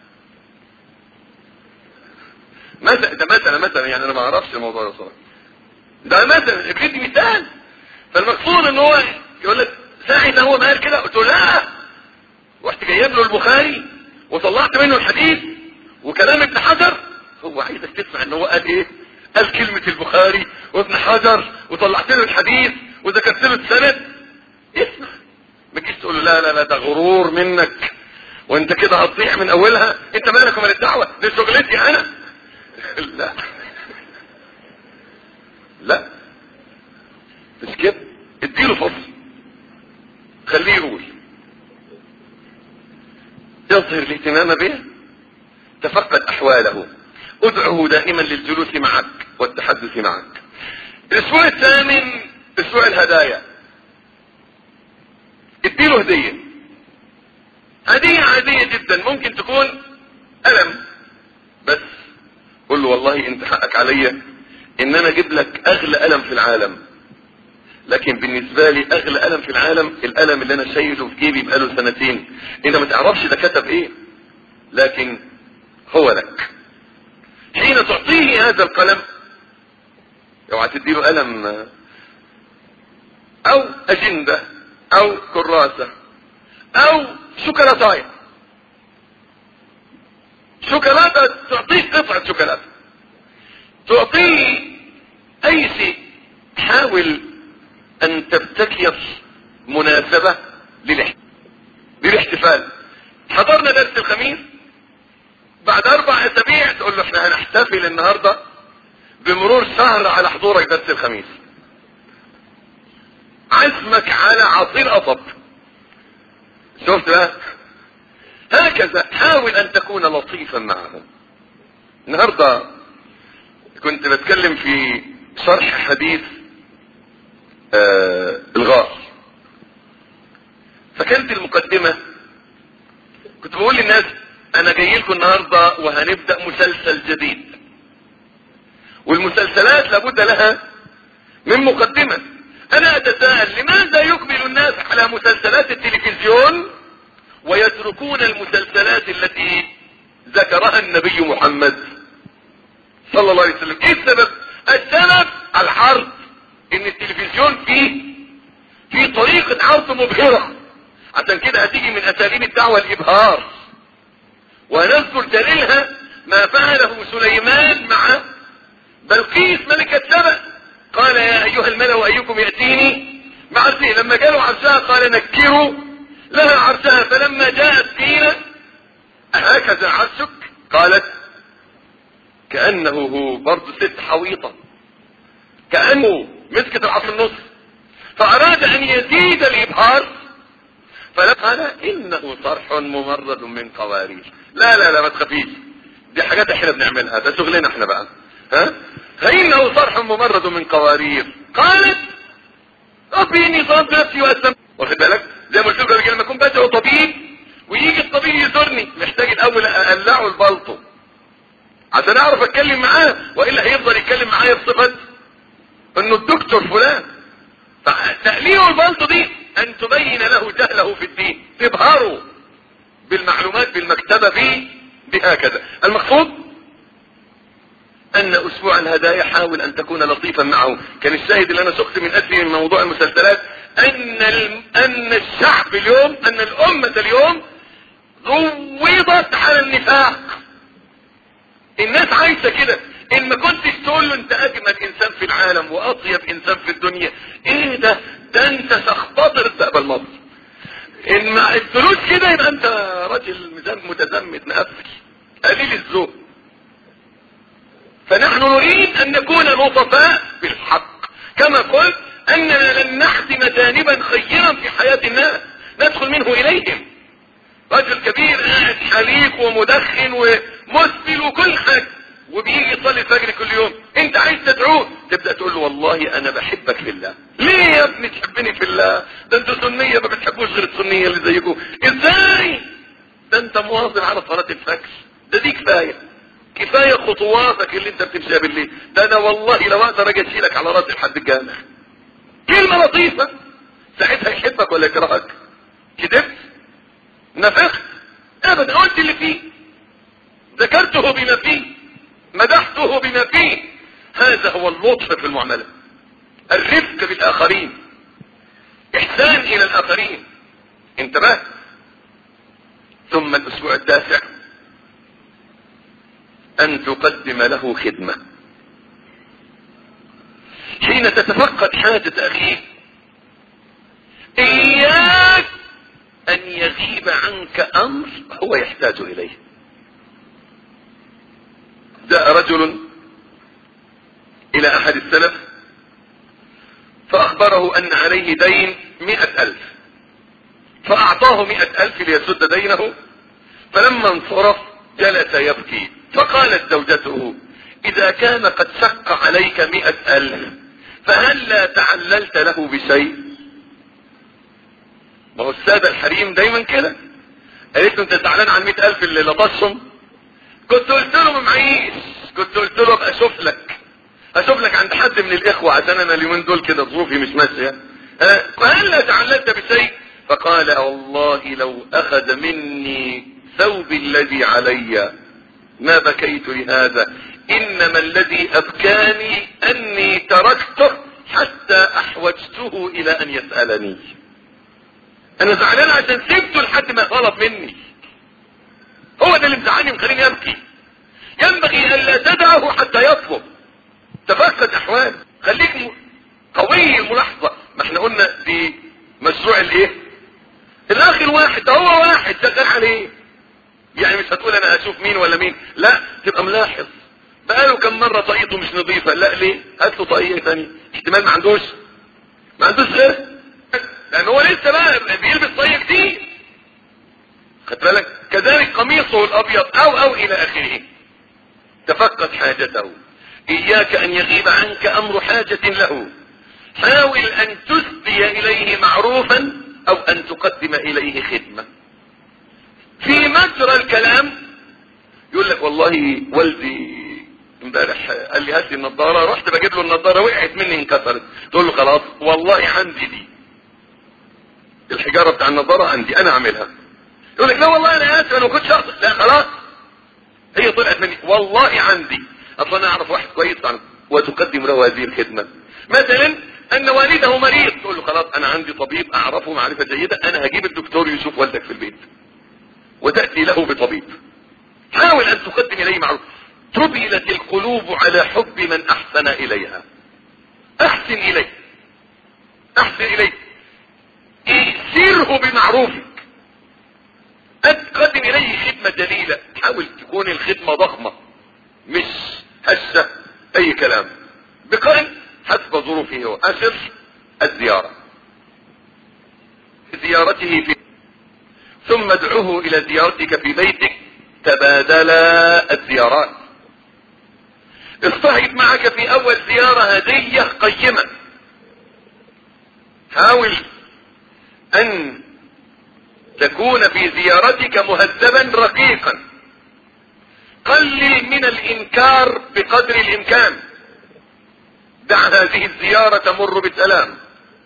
S2: مثلا ده مثلا مثلا يعني انا ما اعرفش الموضوع ده صراحه ده مثلا بدي مثال فالمقصود ان هو يقول لك ساعة هو ما قال كده قلت له لا رحت جايب له البخاري وطلعت منه الحديث وكلام ابن حجر هو عايزك تسمع ان هو قال ايه قال كلمة البخاري وابن حجر وطلعت له الحديث وذكرت له السند اسمع ما تجيش تقول له لا لا لا ده غرور منك وانت كده هتضيع من اولها انت مالك ومال الدعوة دي شغلتي انا لا لا مش كده اديله فرصة خليه يقول يظهر الاهتمام به تفقد احواله ادعه دائما للجلوس معك والتحدث معك الاسبوع الثامن اسبوع الهدايا اديله هدية هدية عادية جدا ممكن تكون ألم بس قول له والله انت حقك عليا ان انا اجيب لك اغلى ألم في العالم لكن بالنسبة لي اغلى ألم في العالم الألم اللي انا شايله في جيبي بقاله سنتين انت ما تعرفش ده كتب ايه لكن هو لك حين تعطيه هذا القلم اوعى تديله قلم او اجندة او كراسة او شوكولاتاية شوكولاتة تعطيه قطعة شوكولاتة تعطيه اي شيء حاول ان تبتكر مناسبة للاحتفال للاحتفال حضرنا درس الخميس بعد اربع اسابيع تقول له احنا هنحتفل النهارده بمرور شهر على حضورك درس الخميس عزمك على عصير قصب شفت بقى هكذا حاول ان تكون لطيفا معهم النهارده كنت بتكلم في شرح حديث آه الغار فكانت المقدمة كنت بقول للناس انا جاي لكم النهاردة وهنبدأ مسلسل جديد والمسلسلات لابد لها من مقدمة انا اتساءل لماذا يقبل الناس على مسلسلات التلفزيون ويتركون المسلسلات التي ذكرها النبي محمد صلى الله عليه وسلم ايه السبب السبب العرض ان التلفزيون فيه في طريقة عرض مبهرة عشان كده هتيجي من اساليب الدعوة الابهار ونذكر دليلها ما فعله سليمان مع بلقيس ملكة سبأ قال يا ايها الملأ ايكم يأتيني بعرشه لما جاءوا عرشها قال نكروا لها عرشها فلما جاءت فينا هكذا عرشك قالت كأنه هو برضه ست حويطة كأنه مسكت العصر النص فأراد أن يزيد الإبهار فقال إنه صرح ممرد من قوارير لا لا لا ما تخافيش دي حاجات احنا بنعملها ده شغلنا احنا بقى ها فإنه صرح ممرد من قوارير قالت ربي إني صرفت نفسي وأسلم واخد بالك زي ما قلت لكم لما أكون بدعو طبيب ويجي الطبيب يزورني محتاج الأول أقلعه البلطو عشان اعرف اتكلم معاه والا هيفضل يتكلم معايا بصفة انه الدكتور فلان فتقليل البلطو دي ان تبين له جهله في الدين تبهره بالمعلومات بالمكتبة فيه بهكذا المقصود ان اسبوع الهدايا حاول ان تكون لطيفا معه كان الشاهد اللي انا سقت من اجله من موضوع المسلسلات ان ال... ان الشعب اليوم ان الامة اليوم روضت على النفاق الناس عايشة كده ان ما كنتش تقول له انت اجمل انسان في العالم واطيب انسان في الدنيا ايه ده ده انت تخبطر تقبل مصر ان مع الفلوس كده يبقى انت راجل متزمت مقفل قليل الذوق فنحن نريد ان نكون لطفاء بالحق كما قلت اننا لن نحزم جانبا خيرا في حياة الناس ندخل منه اليهم رجل كبير قاعد حليق ومدخن ومسبل وكل حاجة وبيجي يصلي الفجر كل يوم انت عايز تدعوه تبدأ تقول له والله انا بحبك في الله ليه يا ابني تحبني في الله ده انتوا سنية ما بتحبوش غير السنية اللي زيكم ازاي ده انت مواظب على صلاة الفجر ده دي كفاية كفاية خطواتك اللي انت بتمشيها بالليل ده انا والله لو اقدر اجي اشيلك على راسي لحد الجامع كلمة لطيفة ساعتها يحبك ولا يكرهك كدبت نفخت ابدا قلت اللي فيه ذكرته بما فيه مدحته بما فيه هذا هو اللطف في المعاملة الرفق بالاخرين احسان الى الاخرين انتبه ثم الاسبوع التاسع ان تقدم له خدمة حين تتفقد حاجة اخيك اياك ان يغيب عنك امر هو يحتاج اليه جاء رجل الى احد السلف فاخبره ان عليه دين مئة الف فاعطاه مئة الف ليسد دينه فلما انصرف جلس يبكي فقالت زوجته اذا كان قد شق عليك مئة الف فهل لا تعللت له بشيء ما هو السادة الحريم دايما كده قالت له انت زعلان عن مئة الف اللي لطشهم كنت قلت له ما معيش كنت قلت له ابقى اشوف لك اشوف لك عند حد من الاخوة عشان انا اليومين دول كده ظروفي مش ماشية فهل لا تعللت بشيء فقال والله لو اخذ مني ثوبي الذي علي ما بكيت لهذا انما الذي ابكاني اني تركته حتى احوجته الى ان يسألني انا زعلان عشان سبته لحد ما طلب مني هو ده اللي مزعلني مخليني ابكي ينبغي الا تدعه حتى يطلب تفقد احوال خليك م... قوي الملاحظة ما احنا قلنا في مشروع الايه الاخ الواحد ده هو واحد شغال عليه يعني مش هتقول انا اشوف مين ولا مين لا تبقى ملاحظ بقاله كم مرة طاقيته مش نظيفة لا ليه هات له طاقية ثانية احتمال ما عندوش ما عندوش غير لان هو لسه بقى بيلبس طاقية كتير خد بالك كذلك قميصه الابيض او او الى اخره تفقد حاجته اياك ان يغيب عنك امر حاجة له حاول ان تسدي اليه معروفا او ان تقدم اليه خدمة في مجرى الكلام يقول لك والله والدي امبارح قال لي هات لي النضاره رحت بجيب له النضاره وقعت مني انكسرت تقول له خلاص والله عندي دي الحجاره بتاع النضاره عندي انا اعملها يقول لك لا والله انا اسف انا ما كنتش اقصد لا خلاص هي طلعت مني والله عندي اصلا انا اعرف واحد كويس عنه وتقدم له هذه الخدمه مثلا ان والده مريض تقول له خلاص انا عندي طبيب اعرفه معرفه جيده انا هجيب الدكتور يشوف والدك في البيت وتاتي له بطبيب حاول ان تقدم اليه معروف تبلت القلوب على حب من احسن اليها احسن اليه احسن اليه سره بمعروفك تقدم اليه خدمة جليلة حاول تكون الخدمة ضخمة مش هشة اي كلام بقدر حسب ظروفه هو اشر الزيارة زيارته في ثم ادعوه الى زيارتك في بيتك تبادلا الزيارات اصطحب معك في اول زيارة هدية قيمة حاول ان تكون في زيارتك مهذبا رقيقا قلل من الانكار بقدر الامكان دع هذه الزيارة تمر بسلام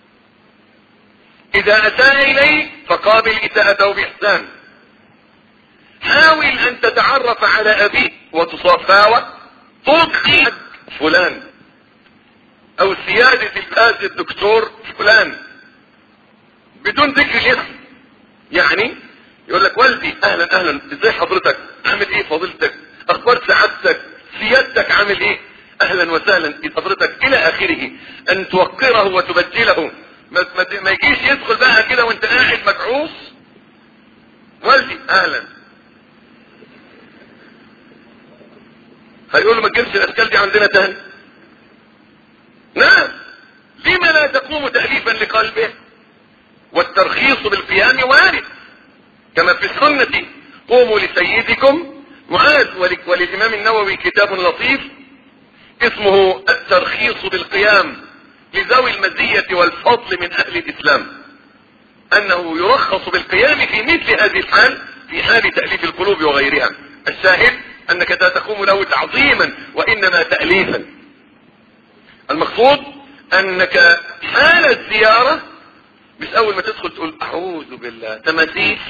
S2: اذا اساء اليك فقابل اساءته باحسان حاول ان تتعرف على ابيك وتصافاه تطلق فلان او سيادة الاستاذ الدكتور فلان بدون ذكر الاسم يعني يقول لك والدي اهلا اهلا ازاي حضرتك عامل ايه فضيلتك اخبار سعادتك سيادتك عامل ايه اهلا وسهلا حضرتك الى اخره ان توقره وتبجله ما, ما, ما يجيش يدخل بقى كده وانت قاعد مكعوص والدي اهلا هيقول له ما تجيبش الاشكال دي عندنا تاني نعم لما لا تقوم تأليفا لقلبه والترخيص بالقيام وارد كما في السنة قوموا لسيدكم معاذ وللإمام النووي كتاب لطيف اسمه الترخيص بالقيام لذوي المزية والفضل من أهل الإسلام أنه يرخص بالقيام في مثل هذه الحال في حال تأليف القلوب وغيرها الشاهد أنك لا تقوم له تعظيما وإنما تأليفا المقصود أنك حال الزيارة مش اول ما تدخل تقول اعوذ بالله تماثيل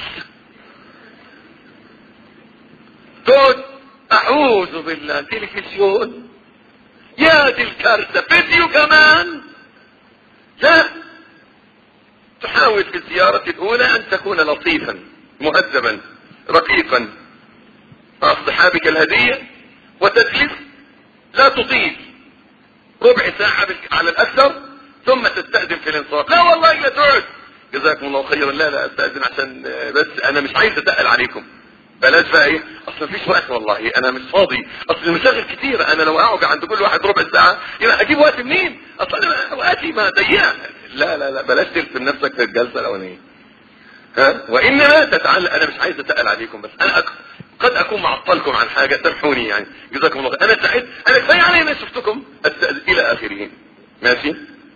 S2: تقعد اعوذ بالله تلفزيون يا دي الكارثة فيديو كمان لا تحاول في الزيارة الاولى ان تكون لطيفا مهذبا رقيقا مع اصحابك الهدية وتجلس لا تطيل ربع ساعة على الاكثر ثم تستأذن في الانصراف لا والله لا تقعد جزاكم الله خيرا لا لا استأذن عشان بس انا مش عايز اتقل عليكم بلاش بقى ايه اصل مفيش وقت والله انا مش فاضي اصل المشاغل كتير انا لو اقعد عند كل واحد ربع ساعة يبقى اجيب وقت منين اصل انا وقتي ما ضيقه لا لا لا بلاش تلزم نفسك في الجلسة الاولانية ها وانما تتعلق انا مش عايز اتقل عليكم بس انا أك... قد اكون معطلكم عن حاجة سامحوني يعني جزاكم الله خير انا سعيد انا كفايه علي ما شفتكم الى اخره ماشي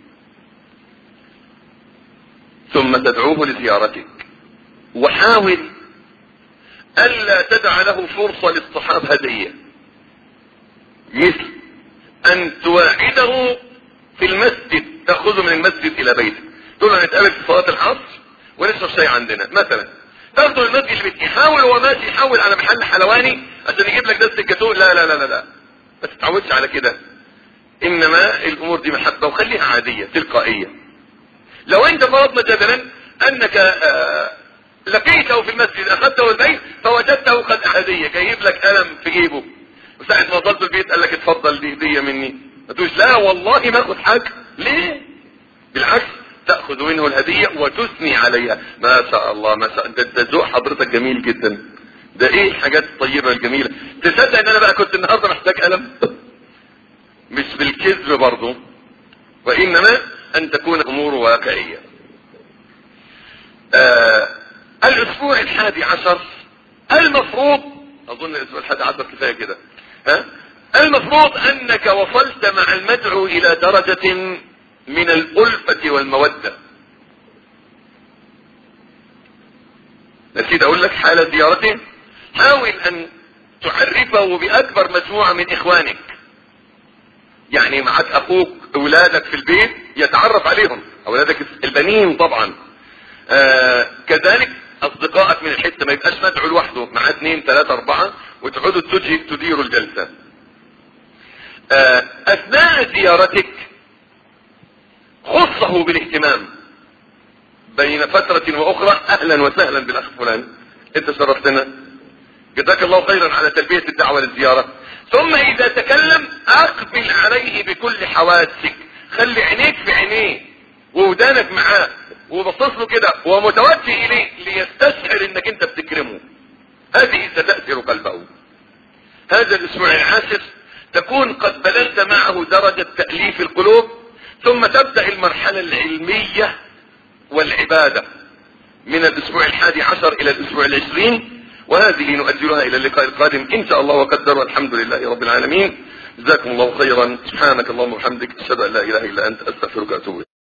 S2: ثم تدعوه لزيارتك وحاول ألا تدع له فرصة لاصطحاب هدية مثل أن تواعده في المسجد تأخذه من المسجد إلى بيتك تقول له نتقابل في صلاة العصر ونشرب شاي عندنا مثلا تاخده المسجد اللي بيت يحاول هو ماشي يحاول على محل حلواني عشان يجيب لك دست الجاتوه لا لا لا لا لا ما تتعودش على كده انما الامور دي محبه وخليها عاديه تلقائيه لو انت فرضنا جدلا انك آه لقيته في المسجد اخذته البيت فوجدته قد هديه جايب لك قلم في جيبه وساعة ما وصلت البيت قال لك اتفضل دي هديه مني ما تقولش لا والله ما اخد حاجه ليه بالعكس
S1: تأخذ منه الهدية وتثني عليها ما شاء الله ما شاء ده, ده ذوق حضرتك جميل جدا ده ايه الحاجات الطيبة الجميلة تصدق ان انا بقى كنت النهاردة محتاج قلم مش بالكذب برضه وانما ان تكون امور واقعية آه الاسبوع الحادي عشر المفروض اظن الاسبوع الحادي عشر كفاية كده ها المفروض انك وصلت مع المدعو الى درجة من الالفة والمودة نسيت اقول لك حال زيارته حاول ان تعرفه باكبر مجموعة من اخوانك يعني معك اخوك اولادك في البيت يتعرف عليهم اولادك البنين طبعا آه كذلك اصدقائك من الحتة ما يبقاش مدعو لوحده مع اثنين ثلاثة اربعة وتقعدوا تجي تديروا الجلسة آه اثناء زيارتك خصه بالاهتمام بين فترة واخرى اهلا وسهلا بالاخ فلان انت شرفتنا جزاك الله خيرا على تلبية الدعوة للزيارة ثم اذا تكلم اقبل عليه بكل حواسك خلي عينيك في عينيه وودانك معاه وبصص له كده ومتوجه اليه ليستشعر انك انت بتكرمه هذه ستأثر قلبه هذا الاسبوع العاشر تكون قد بلغت معه درجة تأليف القلوب ثم تبدأ المرحلة العلمية والعبادة من الاسبوع الحادي عشر الى الاسبوع العشرين وهذه نؤجلها الى اللقاء القادم ان شاء الله وقدر والحمد لله رب العالمين جزاكم الله خيرا سبحانك اللهم وبحمدك اشهد ان لا اله الا انت استغفرك واتوب